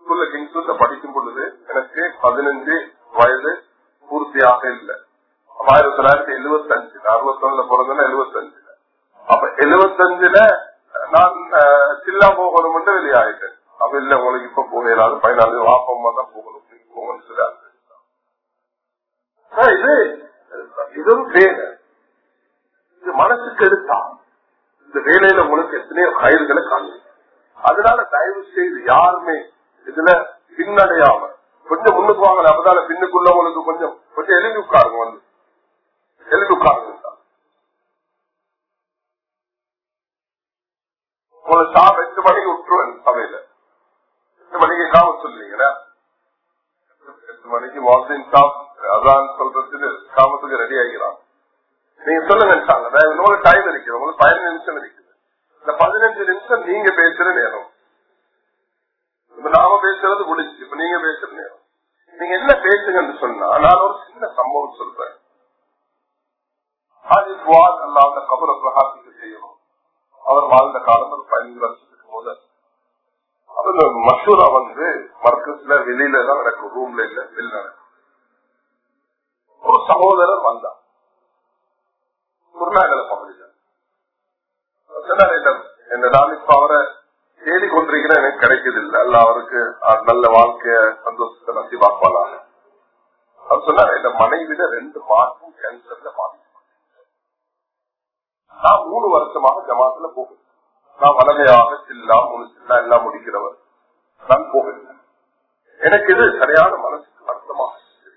ஸ்கூல்ல கிங்ஸ்ல படிக்கும் பொழுது எனக்கு பதினஞ்சு வயது பூர்த்தியாக இல்லை ஆயிரத்தி தொள்ளாயிரத்தி எழுபத்தி அஞ்சுல அறுபத்தொன்னுல பிறந்தேன்னா எழுபத்தி அஞ்சுல அப்ப எழுபத்தஞ்சுல நான் அஹ், சில்லா போகணும் என்று வெளியாயிட்டேன் அப்ப இல்ல உங்களுக்கு இப்ப போகலாது பதினாலு வாப்பமா தான் போகணும் நீங்க போகணும்னு சொல்லி அனுப்பிச்சிட்டாங்க. ஆஹ் இது இதுவும் வேலை இது மனசுக்கு எடுத்தா இந்த வேலையில உங்களுக்கு எத்தனையோ கயிறுகளை காணும் அதனால தயவு செய்து யாருமே இதுல பின்னடையாம கொஞ்சம் முன்னுக்கு வாங்கல அப்பதான பின்னுக்குள்ளவங்களுக்கு கொஞ்சம் கொஞ்சம் எழுதி உட்காருங்க வந்து எழுதி உட்காருங்க உங்களை சாப் எட்டு மணிக்கு விட்டுருவேன் சபையில எட்டு மணிக்கு காம சொல்லுவீங்களா எட்டு மணிக்கு வாசின் சாப் அதான் சொல்றதுக்கு காமத்துக்கு ரெடி ஆகிறான் நீங்க சொல்லுங்க உங்களுக்கு டைம் இருக்குது உங்களுக்கு பதினஞ்சு நிமிஷம் இருக்குது இந்த பதினஞ்சு நிமிஷம் நீங்க பேசுற நேரம் இப்ப நாம பேசுறது முடிச்சு இப்ப நீங்க பேசுற நேரம் நீங்க என்ன பேசுங்கன்னு சொன்னா நான் ஒரு சின்ன சம்பவம் சொல்றேன் ஆதித்வான் அல்லாத கபர பிரகாசிக்க செய்யணும் அவர் வாழ்ந்த காலம் ஒரு பதினஞ்சு வருஷத்துக்கு முதல் அது மஷூரா வந்து மர்க்கஸ்ல வெளியில தான் நடக்கும் ரூம்ல இல்ல வெளில நடக்கும் ஒரு சகோதரர் வந்தார் குருநாகல பகுதியில் என்ன நான் இப்ப அவரை தேடிக்கொண்டிருக்கிறேன் எனக்கு கிடைக்குது இல்லை அல்ல அவருக்கு அஹ், நல்ல வாழ்க்கைய சந்தோஷத்தை நம்பி பார்ப்பாங்க அவர் சொன்னார் இந்த மனைவிட ரெண்டு மாசம் கேன்சர்ல பாதிப்பு நான் மூணு வருஷமாக ஜமாத்துல போகிறேன் நான் வலமையாக சில்லா மூணு சில்லா எல்லாம் முடிக்கிறவர் நான் போகிறேன் எனக்கு இது சரியான மனசுக்கு வருத்தமாக இருக்கு.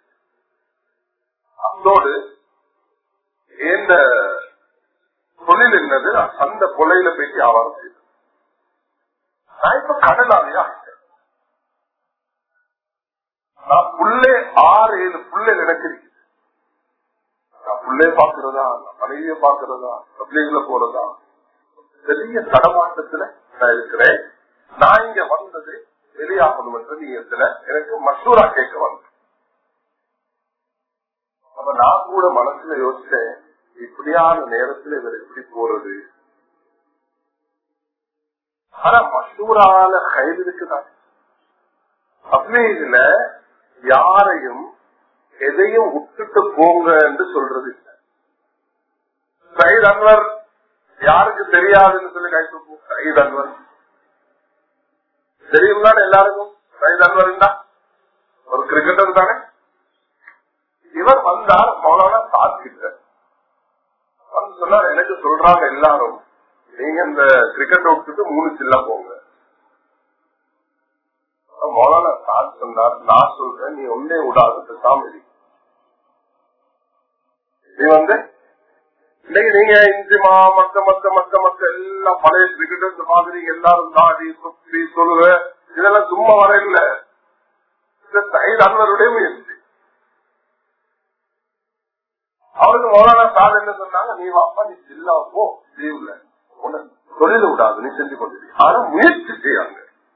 அதோடு இந்த தொழில் என்னது அந்த கொலையில போயிட்டு வியாபாரம் செய்தேன் நான் இப்ப கடலாளியா ஆயிட்டேன். நான் புள்ளே ஆறு ஏழு புள்ளை எனக்கு இருக்குது நான் புள்ளே பாக்குறதா நான் மனைவிய பாக்குறதா பப்ளிக்ல போறதா பெரிய தடமாட்டத்துல நான் இருக்கிறேன் நான் இங்க வந்தது வெளியாகணும் என்ற நீயத்துல எனக்கு மசூரா கேட்க வந்தேன் அப்ப நான் கூட மனசுல யோசிச்சேன் இப்படியான நேரத்துல இவர் எப்படி போறது ஆனா மசூரால கைது இருக்குதான் அப்மீதுல யாரையும் எதையும் விட்டுட்டு போங்க என்று சொல்றது இல்லை சயித் அன்வர் யாருக்கு தெரியாதுன்னு சொல்லி கை தூக்கும் சயித் அன்வர் தெரியும் தானே எல்லாருக்கும் சயித் அன்வர் ஒரு கிரிக்கெட்டர் தானே இவர் வந்தார் மௌலானா சாத்திட்ட வந்து சொன்னார் எனக்கு சொல்றாங்க எல்லாரும் நீங்க இந்த கிரிக்கெட் விட்டுட்டு மூணு சில்லா போங்க மௌலானா சாத் சொன்னார் நான் சொல்றேன் நீ ஒன்னே விடாது பேசாம இரு. நீ வந்து இன்னைக்கு நீங்க இந்திமா மத்த மத்த மத்த மத்த எல்லாம் பழைய கிரிக்கெட்டர்ஸ் மாதிரி எல்லாரும் தாடி சுத்தி சொல்லுவ இதெல்லாம் சும்மா வர இல்ல இந்த சைடு அன்வருடைய முயற்சி அவருக்கு மௌலானா சார் என்ன சொன்னாங்க நீ வாப்பா நீ ஜில்லா போ லீவ்ல உன்னை தொழில விடாது நீ செஞ்சு கொண்டு ஆனா முயற்சி செய்யாங்க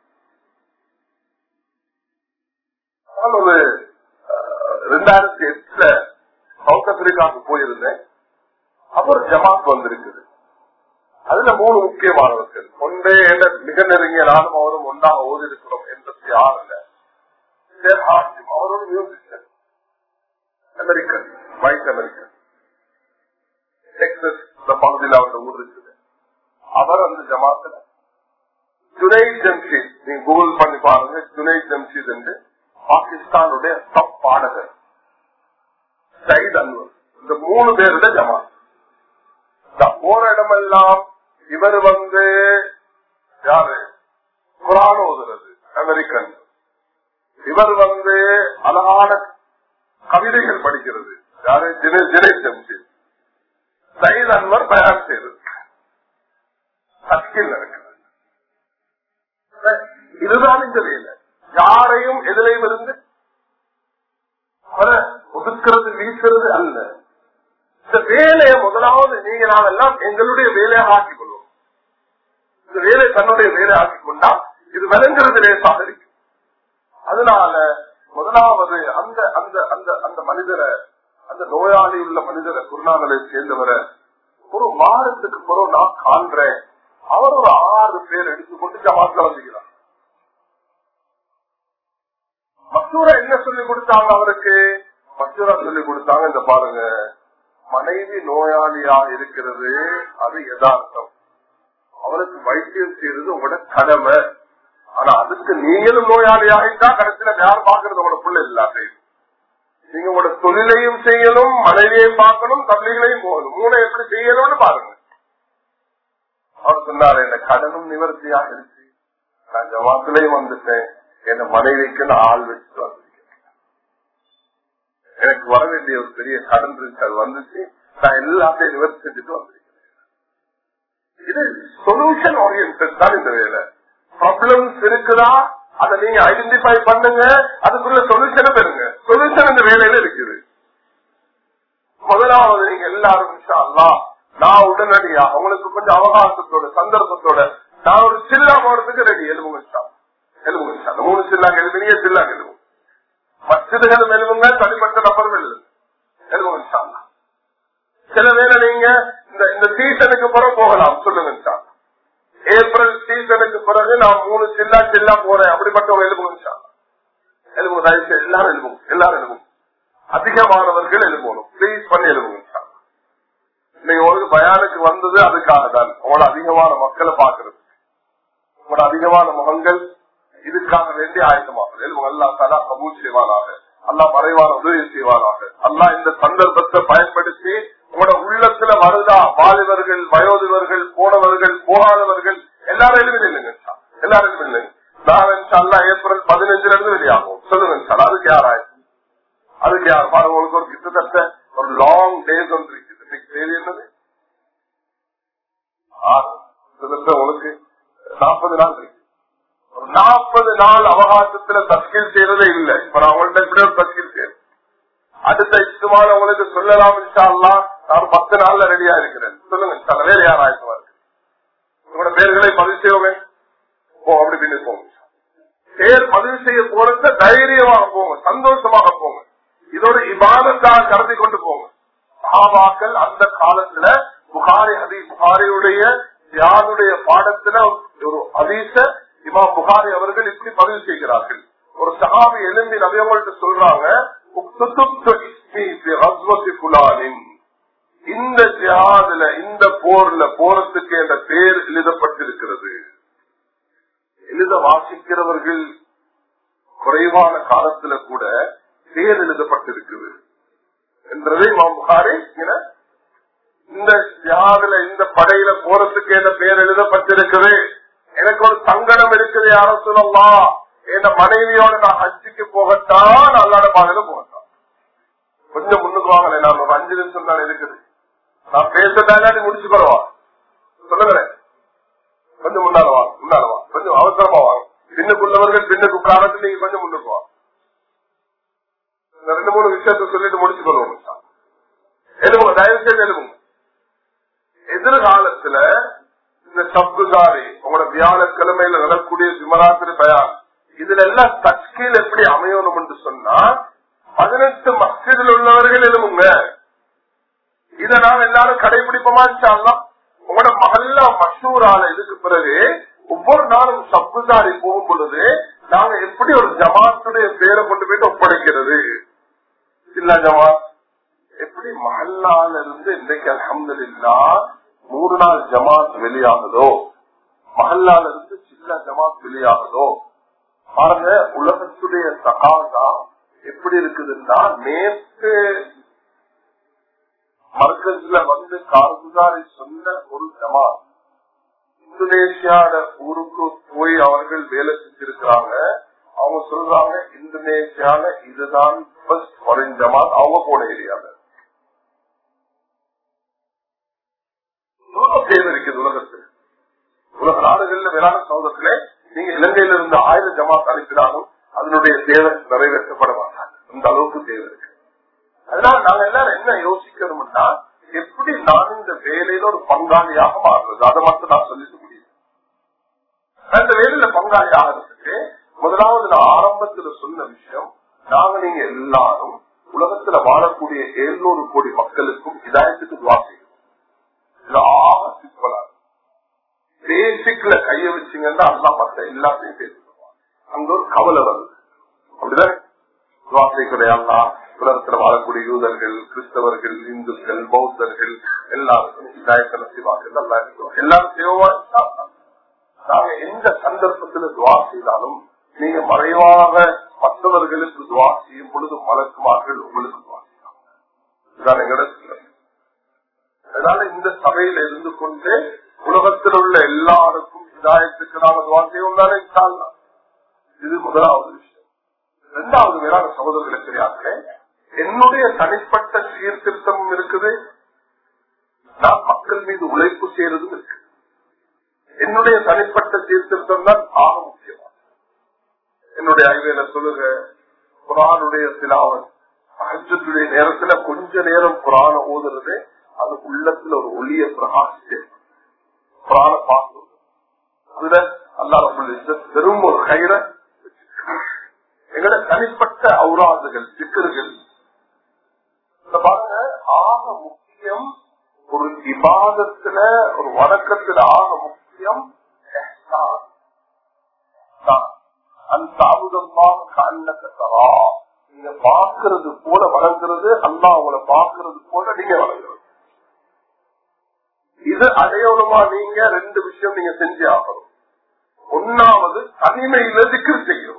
நான் ஒரு அஹ், ரெண்டாயிரத்தி எட்டுல சவுத் ஆப்பிரிக்காவுக்கு போயிருந்தேன் அப்புறம் ஜமாத் வந்திருக்குது அதுல மூணு முக்கியமானவர்கள் ஒன்றே என்ன மிக நெருங்கிய நானும் அவரும் ஒன்றாக ஓதி இருக்கிறோம் எண்பத்தி ஆறுல ஷேர் ஹாசிம் அவரோட musician American white American Texas இந்த பகுதியில் அவரோட ஊர் இருக்குது அவர் அந்த ஜமாத்துல ஜுனை ஜம்ஷீத் நீங்க கூகுள் பண்ணி பாருங்க ஜுனை ஜம்ஷீத் என்று பாகிஸ்தானுடைய டப் பாடகர் சயித் அன்வர் இந்த மூணு பேருடைய ஜமாத் இந்த போற இடமெல்லாம் இவர் வந்து யாரு குரான் ஓதுறது அமெரிக்கன் இவர் வந்து அழகான கவிதைகள் படிக்கிறது யாரு தினேஷ் தினேஷ் ஜம்ஷீத் சயித் அன்வர் தயார் செய்யறது சக்கில் நடக்கிறது இதுதான் இந்த வேலை யாரையும் எதிரையும் இருந்து அவரை ஒதுக்கிறது வீசுறது அல்ல இந்த வேலையை முதலாவது நீங்க நாம் எல்லாம் எங்களுடைய வேலையாக ஆக்கிக் கொள்வோம் இந்த வேலை தன்னுடைய வேலை ஆக்கிக் கொண்டா இது விளங்குறது லேசாக இருக்கு அதனால முதலாவது அந்த அந்த அந்த அந்த மனிதரை அந்த நோயாளி உள்ள மனிதரை குருநாகளை சேர்ந்தவரை ஒரு வாரத்துக்கு பிறகு நான் காண்றேன் அவர் ஒரு ஆறு பேர் எடுத்துக்கொண்டு ஜமாத்ல வந்துகிறார் மசூரா என்ன சொல்லி கொடுத்தாங்க அவருக்கு மசூரா சொல்லி கொடுத்தாங்க இந்த பாருங்க மனைவி நோயாளியா இருக்கிறது அது யதார்த்தம் அவளுக்கு வைத்தியம் செய்யறது உங்களோட கடமை ஆனா அதுக்கு நீங்களும் நோயாளி ஆகிட்டா கடைசியில யார் பாக்குறது உங்களோட பிள்ளை எல்லாத்தையும் நீங்க உங்களோட தொழிலையும் செய்யணும் மனைவியையும் பார்க்கணும் தம்பிகளையும் போகணும் மூணை எப்படி செய்யணும்னு பாருங்க அவர் சொன்னாரு என்ன கடனும் நிவர்த்தியாக இருக்கு நான் ஜவாத்திலையும் வந்துட்டேன் என் மனைவிக்கு நான் ஆள் வச்சுட்டு வந்திருக்கேன் எனக்கு வர வேண்டிய ஒரு பெரிய கடன் இருக்கு அது வந்துச்சு நான் எல்லாத்தையும் நிவர்த்தி செஞ்சுட்டு வந்திருக்கேன் இது சொல்யூஷன் ஓரியன்ட் தான் இந்த வேலை ப்ராப்ளம்ஸ் இருக்குதா அதை நீங்க ஐடென்டிஃபை பண்ணுங்க அதுக்குள்ள சொல்யூஷனை பெறுங்க சொல்யூஷன் இந்த வேலையில இருக்குது முதலாவது நீங்க எல்லாரும் இன்ஷா அல்லாஹ் நான் உடனடியா உங்களுக்கு கொஞ்சம் அவகாசத்தோட சந்தர்ப்பத்தோட நான் ஒரு சில்லா போறதுக்கு ரெடி எலும்புங்க இன்ஷா அல்லாஹ். எலும்புங்க இன்ஷா அல்லாஹ். மூணு சில்லாங்க எழுதுனீங்க சில்லாங்க எழுதுங்க மசிதுகளும் எழுதுங்க தனிப்பட்ட நபரும் எழுதுங்க எழுதுங்க இன்ஷா அல்லாஹ். சில வேளை நீங்க இந்த இந்த சீசனுக்கு பிறகு போகலாம் சொல்லுங்க இன்ஷா அல்லாஹ். ஏப்ரல் சீசனுக்கு பிறகு நான் மூணு சில்லா சில்லா போறேன் அப்படிப்பட்ட ஒரு எழுதுங்க இன்ஷா அல்லாஹ். எழுதுங்க தயவு செய்து எல்லாரும் எழுதுங்க எல்லாரும் எழுதுங்க அதிகமானவர்கள் எழுதணும் பிளீஸ் பண்ணி எழுதுங்க இன்ஷா அல்லாஹ். நீங்க ஒரு பயானுக்கு வந்தது அதுக்காக தான் உங்களோட அதிகமான மக்களை பாக்குறது உங்களோட அதிகமான முகங்கள் இதுக்காக வேண்டி ஆயத்தமாகும் எழுதுங்க அல்லா தலா கபூல் செய்வானாக அல்லா மறைவான உதவி செய்வானாக அல்லா இந்த சந்தர்ப்பத்தை பயன்படுத்தி உங்களோட உள்ளத்துல வருதா வாலிபர்கள் வயோதிபர்கள் போனவர்கள் போகாதவர்கள் எல்லாரும் எழுதிடுங்க எல்லாரும் எழுதிடுங்க நான் அல்லா ஏப்ரல் பதினஞ்சுல இருந்து வெளியாகும் சொல்லுங்க சார் அதுக்கு யார் ஆயிடுச்சு அதுக்கு யார் பாருங்க உங்களுக்கு ஒரு கிட்டத்தட்ட ஒரு லாங் டேஸ் ஒன்று இருக்குது இன்னைக்கு தேதி என்னது ஆறு. கிட்டத்தட்ட உங்களுக்கு நாற்பது நாள் இருக்கு ஒரு நாற்பது நாள் அவகாசத்துல தஸ்கீல் செய்யறதே இல்லை இப்ப நான் உங்கள்ட்ட எப்படி ஒரு தஸ்கீல் செய்யறேன் அடுத்த இஷ்டமான உங்களுக்கு சொல்லலாம் இன்ஷா அல்லாஹ் நான் பத்து நாள்ல ரெடியா இருக்கிறேன் சொல்லுங்க இன்ஷா அல்லாஹ். வேற யார் ஆயத்தமா இருக்கு உங்களோட பேர்களை பதிவு செய்வோமே போ அப்படி பின்னு போங்க பேர் பதிவு செய்ய போறது தைரியமாக போங்க சந்தோஷமாக போங்க இதோட இபாதத்தாக கருதி கொண்டு போங்க சஹாபாக்கள் அந்த காலத்துல புகாரி ஹதி புகாரியுடைய யாருடைய பாடத்துல ஒரு அதீச இமாம் புகாரி அவர்கள் இப்படி பதிவு செய்கிறார்கள் ஒரு சஹாபி எழும்பி நபியவங்கள்ட்ட சொல்றாங்க "உக்துப்து இஸ்மி ஃபி கஸ்வத்தி ஃபுலானின்." இந்த ஜிஹாதுல இந்த போர்ல போறதுக்கு என்ற பேர் எழுதப்பட்டிருக்கிறது எழுத வாசிக்கிறவர்கள் குறைவான காலத்துல கூட பேர் எழுதப்பட்டிருக்குது என்றதை இமாம் புகாரி இங்க இந்த ஜிஹாதுல இந்த படையில போறதுக்கு என்ன பேர் எழுதப்பட்டிருக்குது எனக்கு ஒரு சங்கடம் இருக்குது யாரும் சொல்லலாம் என் மனைவியோட நான் ஹஜ்ஜுக்கு போகத்தான் அல்லாட பாதையில போகத்தான் கொஞ்சம் முன்னுக்கு வாங்கல நான் ஒரு அஞ்சு நிமிஷம் தான் இருக்குது நான் பேசுறதாங்க முடிச்சு பரவா சொல்லுங்களேன் கொஞ்சம் முன்னால வாங்க முன்னால வாங்க கொஞ்சம் அவசரமா வாங்க பின்னுக்குள்ளவர்கள் பின்னுக்கு உட்காரத்து நீங்க கொஞ்சம் முன்னுக்கு வாங்க இந்த ரெண்டு மூணு விஷயத்த சொல்லிட்டு முடிச்சு கொள்வோம் எழுதுங்க தயவு செய்து எழுதுங்க எதிர்காலத்துல இந்த சப்துதாரி உங்களோட வியாழக்கிழமையில நடக்கூடிய சிமராத்திரி பயான் இதுல எல்லாம் தஸ்கீல் எப்படி அமையணும் என்று சொன்னா பதினெட்டு மஸ்ஜிதில் உள்ளவர்கள் எழுதுங்க இத நாம் எல்லாரும் கடைபிடிப்போமா இன்ஷால்லாம் உங்களோட மகல்லா மஷூரால இதுக்கு பிறகு ஒவ்வொரு நாளும் சப்புதாரி போகும் பொழுது நாங்க எப்படி ஒரு ஜமாத்துடைய பேரை கொண்டு போயிட்டு ஒப்படைக்கிறது இல்ல ஜமாத் எப்படி மஹல்லால இருந்து இன்றைக்கு அலமதுல்லா மூணு நாள் ஜமாத் வெளியாகுதோ மஹல்லால இருந்து சின்ன ஜமாத் வெளியாகுதோ பாருங்க உலகத்துடைய சகாதா எப்படி இருக்குதுன்னா நேற்று மர்க்கஸ்ல வந்து கார்குதாரி சொன்ன ஒரு ஜமாத் இந்தோனேஷியாட ஊருக்கு போய் அவர்கள் வேலை செஞ்சிருக்கிறாங்க அவங்க சொல்றாங்க இந்தோனேஷியால இதுதான் ஃபர்ஸ்ட் ஃபாரின் ஜமாத் அவங்க போன ஏரியால எவ்வளவு தேவை இருக்குது உலகத்தில் உலக நாடுகள்ல வேளாண் சோதத்திலே நீங்க இலங்கையில இருந்து ஆயிரம் ஜமாத் அனுப்பினாலும் அதனுடைய தேவை நிறைவேற்றப்பட மாட்டாங்க அந்த அளவுக்கு தேவை இருக்கு அதனால நாங்க எல்லாரும் என்ன யோசிக்கணும்னா எப்படி நான் இந்த வேலையில ஒரு பங்காளியாக மாறுறது அதை மட்டும் நான் சொல்லிட்டு முடியும் அந்த வேலையில பங்காளி ஆகிறதுக்கு முதலாவது நான் ஆரம்பத்துல சொன்ன விஷயம் நாங்க நீங்க எல்லாரும் உலகத்துல வாழக்கூடிய எழுநூறு கோடி மக்களுக்கும் இதாயத்துக்கு துவா செய்யணும் இது ஆக சிம்பிளா பேசிக்ல கைய வச்சீங்கன்னா அல்லா மத்த எல்லாத்தையும் பேசிடுவாங்க அங்க ஒரு கவலை வருது அப்படிதான் துவாசைக்குறையாங்களா உலகத்தில் வாழக்கூடிய யூதர்கள் கிறிஸ்தவர்கள் இந்துக்கள் பௌத்தர்கள் எல்லாருக்கும் இதாயத்தை நசிவார்கள் நல்லா இருக்கும் எல்லாரும் தேவமா நாங்க எந்த சந்தர்ப்பத்துல துவா செய்தாலும் நீங்க மறைவாக மற்றவர்களுக்கு துவா செய்யும் பொழுது மலக்குமார்கள் உங்களுக்கு துவா செய்வாங்க இதுதான் எங்களோட சிந்தனை. அதனால இந்த சபையில இருந்து கொண்டு உலகத்தில் உள்ள எல்லாருக்கும் இதாயத்துக்கு நாம துவா செய்வோம் தானே இன்ஷா அல்லாஹ். இது முதலாவது விஷயம் இரண்டாவது மேலான சகோதரர்களை தெரியாத என்னுடைய தனிப்பட்ட சீர்திருத்தமும் இருக்குது நான் மக்கள் மீது உழைப்பு செய்யறதும் இருக்கு என்னுடைய தனிப்பட்ட சீர்திருத்தம் தான் ஆக முக்கியமான என்னுடைய ஐவேல சொல்லுங்க குரானுடைய சிலாவன் அஜத்துடைய நேரத்துல கொஞ்ச நேரம் குரான ஓதுறது அது உள்ளத்துல ஒரு ஒளிய பிரகாசிச்சு குரான பார்க்கணும் அதுல அல்லாஹ் பெரும் ஒரு கயிறை எங்களோட தனிப்பட்ட அவுராதுகள் சிக்கர்கள் பாருங்க ஆக முக்கியம் ஒரு விவாதத்துல ஒரு வணக்கத்துல ஆக முக்கியம் இஹ்சான். இஹ்சான். அந்த அமுதமாக கண்ணக்க தரா நீங்க பாக்குறது போல வளர்கிறது அல்லா உங்களை பாக்குறது போல நீங்க வளர்கிறது இது அடையணுமா நீங்க ரெண்டு விஷயம் நீங்க செஞ்சே ஆகணும் ஒன்னாவது தனிமையில திக்கர் செய்யணும்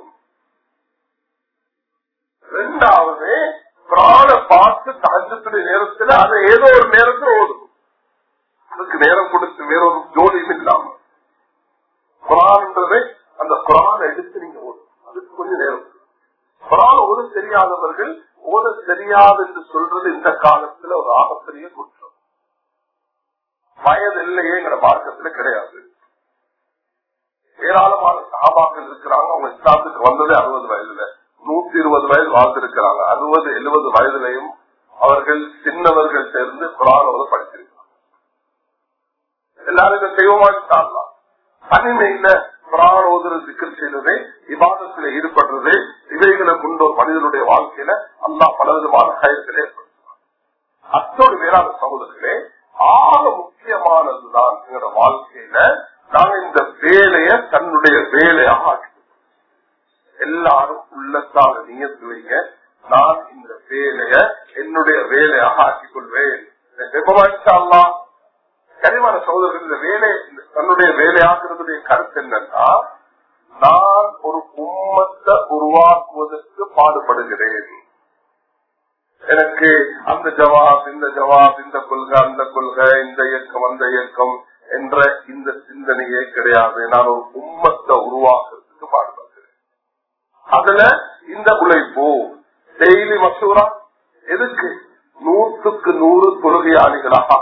ரெண்டாவது பிராண பார்த்து தகச்சத்துடைய நேரத்துல அதை ஏதோ ஒரு நேரத்தில் ஓடும் அதுக்கு நேரம் கொடுத்து வேறொரு ஜோடியும் இல்லாம குரான்ன்றதை அந்த குரானை எடுத்து நீங்க ஓடும் அதுக்கு கொஞ்சம் நேரம் கொடுக்கும். குரான் ஒரு தெரியாதவர்கள் ஓத தெரியாது என்று சொல்றது இந்த காலத்துல ஒரு ஆகப்பெரிய குற்றம் வயது இல்லையேங்கிற மார்க்கத்துல கிடையாது ஏராளமான சகாபாக்கள் இருக்கிறாங்க அவங்க இஸ்லாத்துக்கு வந்ததே அறுபது வயதுல நூத்தி இருபது வயது வாழ்ந்திருக்கிறாங்க அறுபது எழுபது வயதுலையும் அவர்கள் சின்னவர்கள் சேர்ந்து குரானோட படிச்சிருக்கிறாங்க எல்லாரும் இதை தெய்வமாட்டாங்களாம் தனிமையில குரான் ஓதுறது சிக்கல் செய்யறது விவாதத்துல ஈடுபடுறது இவைகளை கொண்ட ஒரு மனிதனுடைய வாழ்க்கையில அல்லா பலவிதமான கயத்தில் ஏற்படுத்துவார் அத்தோடு வேளாண் சகோதரர்களே ஆக முக்கியமானதுதான் எங்களோட வாழ்க்கையில நாங்க இந்த வேலைய தன்னுடைய வேலையாக ஆக்கி எல்லாரும் உள்ளத்தால் நியத்து வைங்க நான் இந்த வேலைய என்னுடைய வேலையாக ஆக்கிக் கொள்வேன் வெப்பமாச்சாலாம் கனிமான சகோதரர்கள் இந்த வேலை தன்னுடைய வேலையாக்குறதுடைய கருத்து என்னன்னா நான் ஒரு உம்மத்தை உருவாக்குவதற்கு பாடுபடுகிறேன் எனக்கு அந்த ஜவாப் இந்த ஜவாப் இந்த கொள்கை அந்த கொள்கை இந்த இயக்கம் அந்த இயக்கம் என்ற இந்த சிந்தனையே கிடையாது நான் ஒரு உம்மத்தை உருவாக்குறதுக்கு பாடுபடுகிறேன் அதுல இந்த உழைப்பு டெய்லி மசூரா எதுக்கு நூற்றுக்கு நூறு தொழுகையாளிகளாக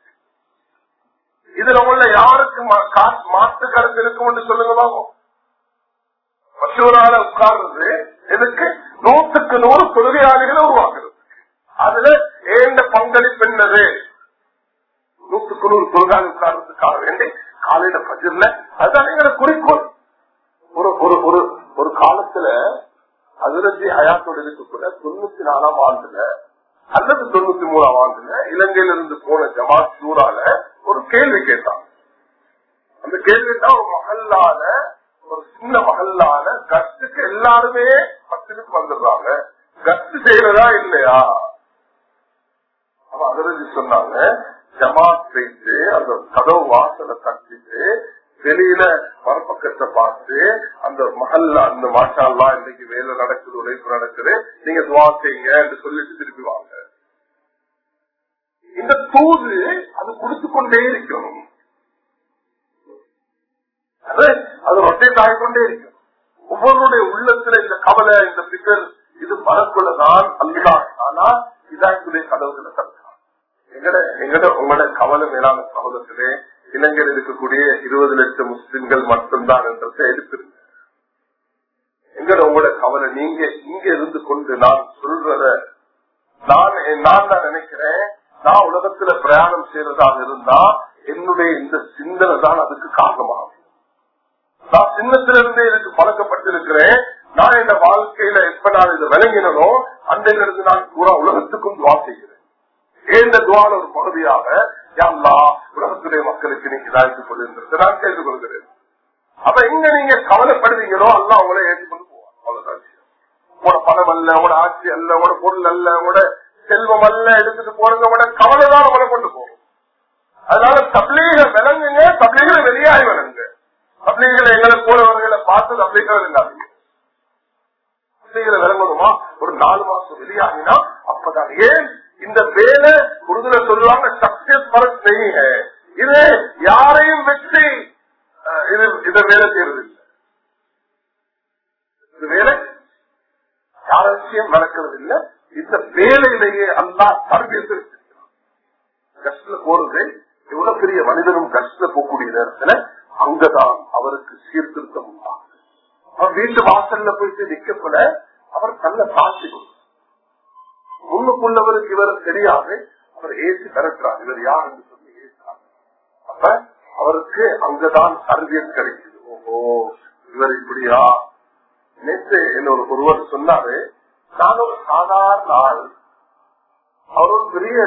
இதுல உள்ள யாருக்கு மா- கா- மாற்று கருத்து இருக்கும் சொல்லுங்க பாப்போம் மசூரால உட்கார்றது எதுக்கு நூற்றுக்கு நூறு தொழுகையாளிகளை உருவாக்குறது அதுல ஏண்ட பங்களிப்பு என்னது நூற்றுக்கு நூறு தொழுகாளி உட்கார்றதுக்காக வேண்டி காலையில பஜர்ல அதுதான் எங்களை குறிக்கோள் ஒரு ஒரு ஒரு ஒரு காலத்துல அதிரஞ்சி ஹயாத்தோடு இருக்கக்கூட தொண்ணூத்தி நாலாம் ஆண்டுல அல்லது தொண்ணூத்தி மூணாம் ஆண்டுல இலங்கையில இருந்து போன ஜமாத் சூறால ஒரு கேள்வி கேட்டான் அந்த கேள்வி தான் ஒரு மகல்லால ஒரு சின்ன மகல்லால கத்துக்கு எல்லாருமே பத்துக்கு வந்துடுறாங்க கத்து செய்யறதா இல்லையா அவன் அதிரஞ்சி சொன்னாங்க ஜமாத் செய்து அந்த கதவு வாசலை தட்டிட்டு வெளியில மறுபக்கத்தை பார்த்து அந்த மகல்ல அந்த மாஷால்லா இன்னைக்கு வேலை நடக்குது உழைப்பு நடக்குது நீங்க துவா செய்யுங்க என்று சொல்லிட்டு திருப்பி வாங்க இந்த தூது அது கொடுத்து கொண்டே இருக்கணும் அது அது ரொட்டேட் ஆகிக்கொண்டே இருக்கும் ஒவ்வொருடைய உள்ளத்துல இந்த கவலை இந்த பிகர் இது மனக்குள்ளதான் அல்லா ஆனா இதாக்குடைய கதவுகளை தடுக்கலாம் எங்கட எங்கட உங்களோட கவலை மேலான சகோதரத்திலே இலங்கையில் இருக்கக்கூடிய இருபது லட்சம் முஸ்லிம்கள் மட்டும்தான் என்றதை எடுத்துருங்க எங்கட உங்களோட கவலை நீங்க இங்க இருந்து கொண்டு நான் சொல்றத நான் நான் தான் நினைக்கிறேன் நான் உலகத்துல பிரயாணம் செய்யறதாக இருந்தா என்னுடைய இந்த சிந்தனை தான் அதுக்கு காரணமாகும் நான் சின்னத்தில இருந்தே இதுக்கு பழக்கப்பட்டிருக்கிறேன் நான் இந்த வாழ்க்கையில எப்ப நான் இதை விளங்கினோ அன்றையில இருந்து நான் பூரா உலகத்துக்கும் துவா செய்கிறேன் இந்த துவால ஒரு பகுதியாக யாழ்லா உலகத்துடைய மக்களுக்கு நீங்க இதாக்கி கொண்டிருந்தது நான் கேட்டுக்கொள்கிறேன் அப்ப எங்க நீங்க கவலைப்படுவீங்களோ அல்லா உங்களை ஏற்றுக்கொண்டு போவாங்க அவ்வளவுதான் விஷயம். உங்களோட பணம் அல்ல உங்களோட ஆட்சி அல்ல உங்களோட பொருள் அல்ல உங்களோட செல்வம் அல்ல எடுத்துட்டு போறத விட கவலை தான் உங்களை கொண்டு போகும் அதனால தப்லீக விளங்குங்க தப்லீகளை வெளியாகி விளங்குங்க தப்லீகளை எங்களை போறவர்களை பார்த்து தப்லீகளை இருந்தாங்க தப்லீகளை விளங்கணுமா ஒரு நாலு மாசம் வெளியாகினா அப்பதான் ஏன் இந்த வேலை உருதுல சொல்லுவாங்க சக்சஸ் பரத் செய்யுங்க இது யாரையும் வெற்றி அஹ், இது இத வேலை செய்யறது இல்லை இது வேலை யாரையும் நடக்கிறது இல்லை இந்த வேலையிலேயே அல்லா தரபியத்தை கஷ்டத்துல போறது எவ்வளவு பெரிய மனிதனும் கஷ்டத்துல போகக்கூடிய நேரத்துல அங்கதான் அவருக்கு சீர்திருத்தம் உண்டாகுது அவர் வீட்டு வாசல்ல போயிட்டு நிக்கப்பட அவர் தன்னை தாழ்த்தி முன்னுக்குள்ளவருக்கு இவர் தெரியாது அவர் ஏசி மிரட்டுறார் இவர் யார் என்று சொல்லி ஏசுறார் அப்ப அவருக்கு அங்கதான் சர்வியஸ் கிடைக்குது ஓஹோ இவர் இப்படியா நேற்று என்னோட ஒருவர் சொன்னாரு நான் ஒரு சாதாரண ஆள் அவர் ஒரு பெரிய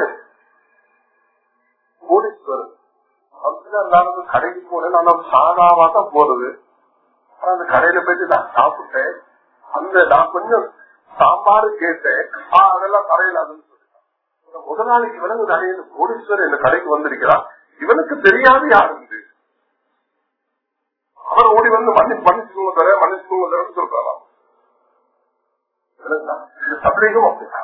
கோடீஸ்வரர் அப்படிதான் நான் வந்து கடைக்கு போனேன் நான் ஒரு சாதாவா தான் போறது ஆனா அந்த கடையில போயிட்டு நான் சாப்பிட்டேன் அந்த நான் கொஞ்சம் சாம்பார் கேட்டேன் ஆ, அதெல்லாம் கடையில அதுன்னு சொல்லிட்டான் முதலாளிக்கு விலங்கு நிறைய கோடீஸ்வரர் இந்த கடைக்கு வந்திருக்கிறான் இவனுக்கு தெரியாது யாரு இது. அவர் ஓடி வந்து மன்னி மன்னிச்சுக்கோங்க தர மன்னிச்சுக்கோங்க தரன்னு சொல்றாராம் விளங்குதா? இந்த தப்லீகும் அப்படிதான்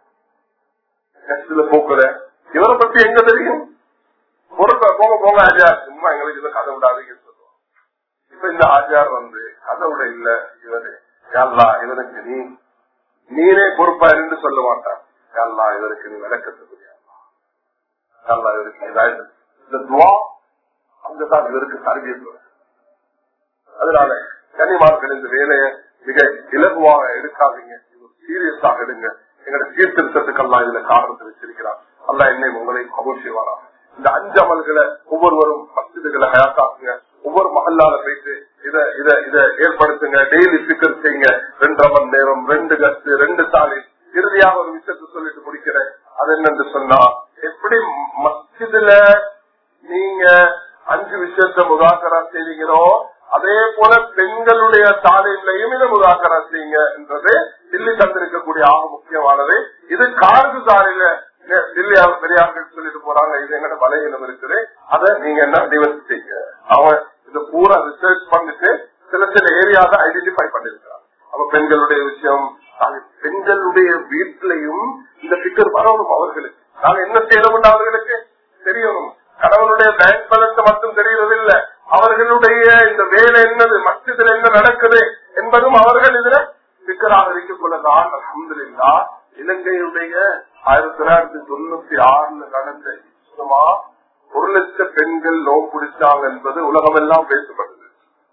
கஷ்டத்துல போக்குற இவரை பத்தி எங்க தெரியும் பொறுப்ப போங்க போங்க ஆஜார் சும்மா எங்களுக்கு இதை கதை விடாதீங்கன்னு சொல்லுவோம் இப்ப இந்த ஆஜார் வந்து கதை விட இல்ல இவரு யாழ்லா இவருக்கு நீ நீனே பொறுப்பா இருந்து சொல்ல மாட்டான் யாழ்லா இவருக்கு நீ விளக்கத்துக்குரிய யாழ்லா இவருக்கு ஏதாவது இந்த துவா அங்கதான் இவருக்கு சர்வீஸ் அதனால கன்னிமார்கள் இந்த வேலையை மிக இலகுவாக எடுக்காதீங்க சீரியஸாக எடுங்க எங்களோட சீர்திருத்தத்துக்கெல்லாம் இதுல காரணத்தை வச்சிருக்கிறார் அல்ல என்னை உங்களை கபூர் செய்வாரா இந்த அஞ்சு அமல்களை ஒவ்வொருவரும் மசிதுகளை ஹயாத்தாக்குங்க ஒவ்வொரு மகல்லால போயிட்டு இத இத இத ஏற்படுத்துங்க டெய்லி பிக்கர் செய்யுங்க ரெண்டரை மணி நேரம் ரெண்டு கத்து ரெண்டு தாலி இறுதியாக ஒரு விஷயத்தை சொல்லிட்டு முடிக்கிறேன் அது என்னன்னு சொன்னா எப்படி மஸ்ஜிதுல நீங்க அஞ்சு விஷயத்த முதாக்கரா செய்வீங்களோ அதே போல பெண்களுடைய தாலிலையும் இதை முதாக்கரா செய்யுங்க என்றது தில்லி தந்திருக்கக்கூடிய ஆக முக்கியமானது இது கார்கு தாரில தில்லி பெரியார்கள் சொல்லிட்டு போறாங்க இது எங்கட பலகீனம் இருக்குது அதை நீங்க என்ன நிவர்த்தி செய்யுங்க அவன் இதை பூரா ரிசர்ச் பண்ணிட்டு சில சில ஏரியாவை ஐடென்டிஃபை பண்ணிருக்கிறான் அவ பெண்களுடைய விஷயம் அது பெண்களுடைய வீட்டிலையும் இந்த பிக்கர் வரணும் அவர்களுக்கு நாங்க என்ன செய்யணும் அவர்களுக்கு தெரியணும் கடவுளுடைய பேங்க் பேலன்ஸ் மட்டும் தெரியறதில்லை அவர்களுடைய இந்த வேலை என்னது மத்தியத்தில் என்ன நடக்குது என்பதும் அவர்கள் இதுல சிக்கராக இருக்கிக் கொள்ளதான் அலமதுல்லா இலங்கையுடைய ஆயிரத்தி தொள்ளாயிரத்தி தொண்ணூத்தி ஆறுல நடந்த சும்மா ஒரு லட்ச பெண்கள் நோய் பிடிச்சாங்க என்பது உலகமெல்லாம் பேசப்படுது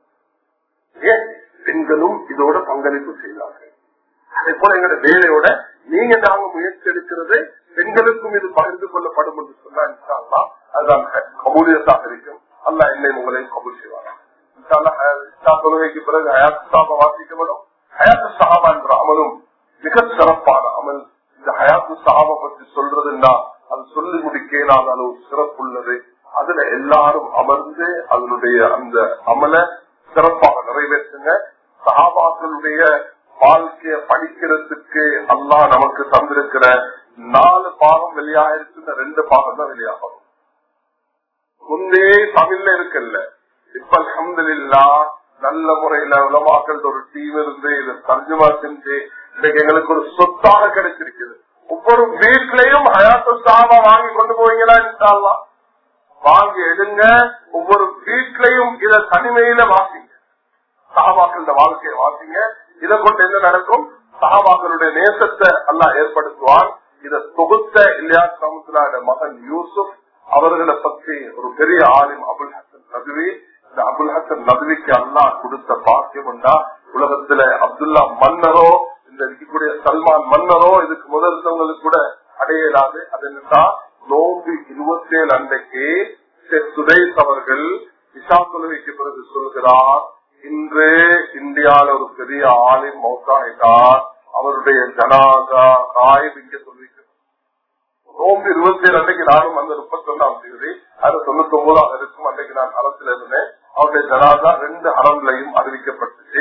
ஏன் பெண்களும் இதோட பங்களிப்பு செய்தார்கள் அதே போல எங்களோட வேலையோட நீங்க நாங்க முயற்சி எடுக்கிறது பெண்களுக்கும் இது பகிர்ந்து கொள்ளப்படும் என்று சொன்னா இன்ஷா அல்லாஹ் அதுதான் கபூலியத்தாக இருக்கும் அல்ல என்னை உங்களை கபூல் செய்வாரா இன்ஷா அல்லாஹ், அஹ், இஷா தொழுகைக்கு பிறகு ஹயாத் சாபா வாசிக்கப்படும் ஹயாத்து சஹாபா என்ற அமலும் மிக சிறப்பான அமல் இந்த ஹயாத்து சஹாபா பற்றி சொல்றதுன்னா அது சொல்லி முடிக்கலாத அளவு சிறப்புள்ளது அதுல எல்லாரும் அமர்ந்து அதனுடைய அந்த அமலை சிறப்பாக நிறைவேற்றுங்க சஹாபாக்களுடைய வாழ்க்கைய படிக்கிறதுக்கு அல்லாஹ் நமக்கு தந்திருக்கிற நாலு பாகம் வெளியாயிருச்சு இந்த ரெண்டு பாகம் தான் வெளியாகும் முன்னே தமிழ்ல இருக்குல்ல இப்ப அலமதுல்லா நல்ல முறையில உலமாக்கள் ஒரு டீம் இருந்து இதை தர்ஜுமா செஞ்சு இன்னைக்கு எங்களுக்கு ஒரு சொத்தாக கிடைச்சிருக்குது ஒவ்வொரு வீட்லயும் ஹயாத்து சாபா வாங்கி கொண்டு போவீங்களா இன்ஷால்லாம் வாங்கி எடுங்க ஒவ்வொரு வீட்லயும் இத தனிமையில வாசிங்க சகாபாக்கள வாழ்க்கையை வாசிங்க இதை கொண்டு என்ன நடக்கும் சகாபாக்களுடைய நேசத்தை எல்லாம் ஏற்படுத்துவான் இதை தொகுத்த இல்லையா சமுத்திராட மகன் யூசுப் அவர்களை பற்றி ஒரு பெரிய ஆலிம் அபுல் ஹசன் நதுவி இந்த அபுல் ஹசன் நதுவிக்கு அல்லாஹ் கொடுத்த பாக்கியம் உண்டா உலகத்துல அப்துல்லா மன்னரோ இந்த இருக்கக்கூடிய சல்மான் மன்னரோ இதுக்கு முதல்வங்களுக்கு கூட அடையலாது அது என்னன்னா நோம்பு இருபத்தி ஏழு அன்றைக்கு ஷேக் சுரேஷ் அவர்கள் இஷா தொழுகைக்கு பிறகு சொல்கிறார் இன்று இந்தியாவில் ஒரு பெரிய ஆளின் மௌத்தாயிட்டார் அவருடைய ஜனாதா காயம் இங்க சொல்லிக்கிறது நோம்பு இருபத்தி ஏழு அன்னைக்கு நானும் அந்த முப்பத்தி ஒன்றாம் தேதி அது தொண்ணூத்தி ஒன்பதாம் இருக்கும் அன்னைக்கு நான் அரசுல இருந்தேன் அவருடைய ஜனாதா ரெண்டு அரண்லையும் அறிவிக்கப்பட்டுச்சு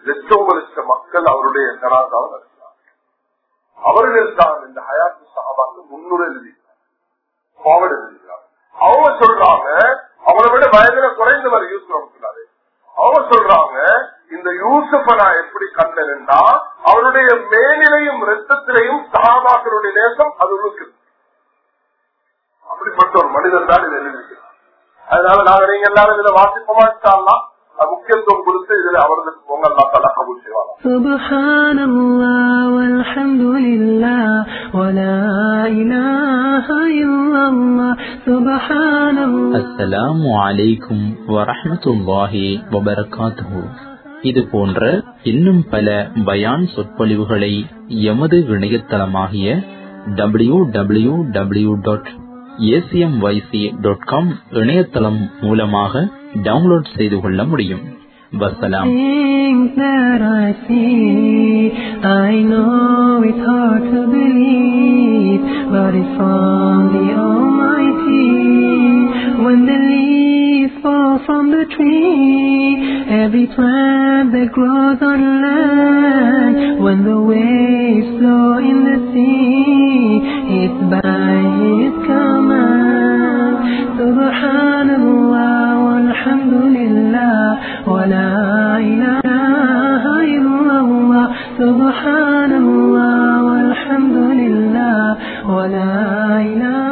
லட்சோப லட்ச மக்கள் அவருடைய ஜனாதாவை நடத்தினார் அவர்கள் தான் இந்த ஹயாத்து சஹாபாக்கு முன்னுரை எழுதிக்கிறார் பாவட் எழுதிக்கிறார் அவங்க சொல்றாங்க அவரை விட வயதுல குறைந்தவர் யூசுப் அமைக்கிறாரு அவங்க சொல்றாங்க இந்த யூசுப்ப நான் எப்படி கண்டேன்னா அவருடைய மேனிலையும் ரத்தத்திலையும் சகாபாக்களுடைய நேசம் அது உள்ளுக்கு அப்படிப்பட்ட ஒரு மனிதன் தான் இதை எழுதியிருக்கிறார் அதனால நாங்க நீங்க எல்லாரும் இதுல வாசிப்போமா இன்ஷால்லாம் முக்கியத்துவம் கொடுத்து இதுல அவர்களுக்கு போங்க அல்லா தலா கபூல் செய்வாங்க سبحان الله والحمد لله ولا إله إلا الله سبحان الله அஸ்ஸலாமு அலைக்கும் வரஹ்மத்துல்லாஹி வபரகாத்துஹு இது போன்ற இன்னும் பல பயான் சொற்பொழிவுகளை எமது இணையதளமாகிய W W W dot ACMYC dot com இணையதளம் மூலமாக டவுன்லோட் செய்து கொள்ள முடியும் வசலாம் Things that I see, I know it's hard to believe, but it's from the Almighty. When the leaves fall from the tree, every plant that grows on land, when the waves flow in the sea, it's by His command. Subhanallah, walhamdulillah, wa la ilaha illallah. Subhanallah, walhamdulillah, wa la ilaha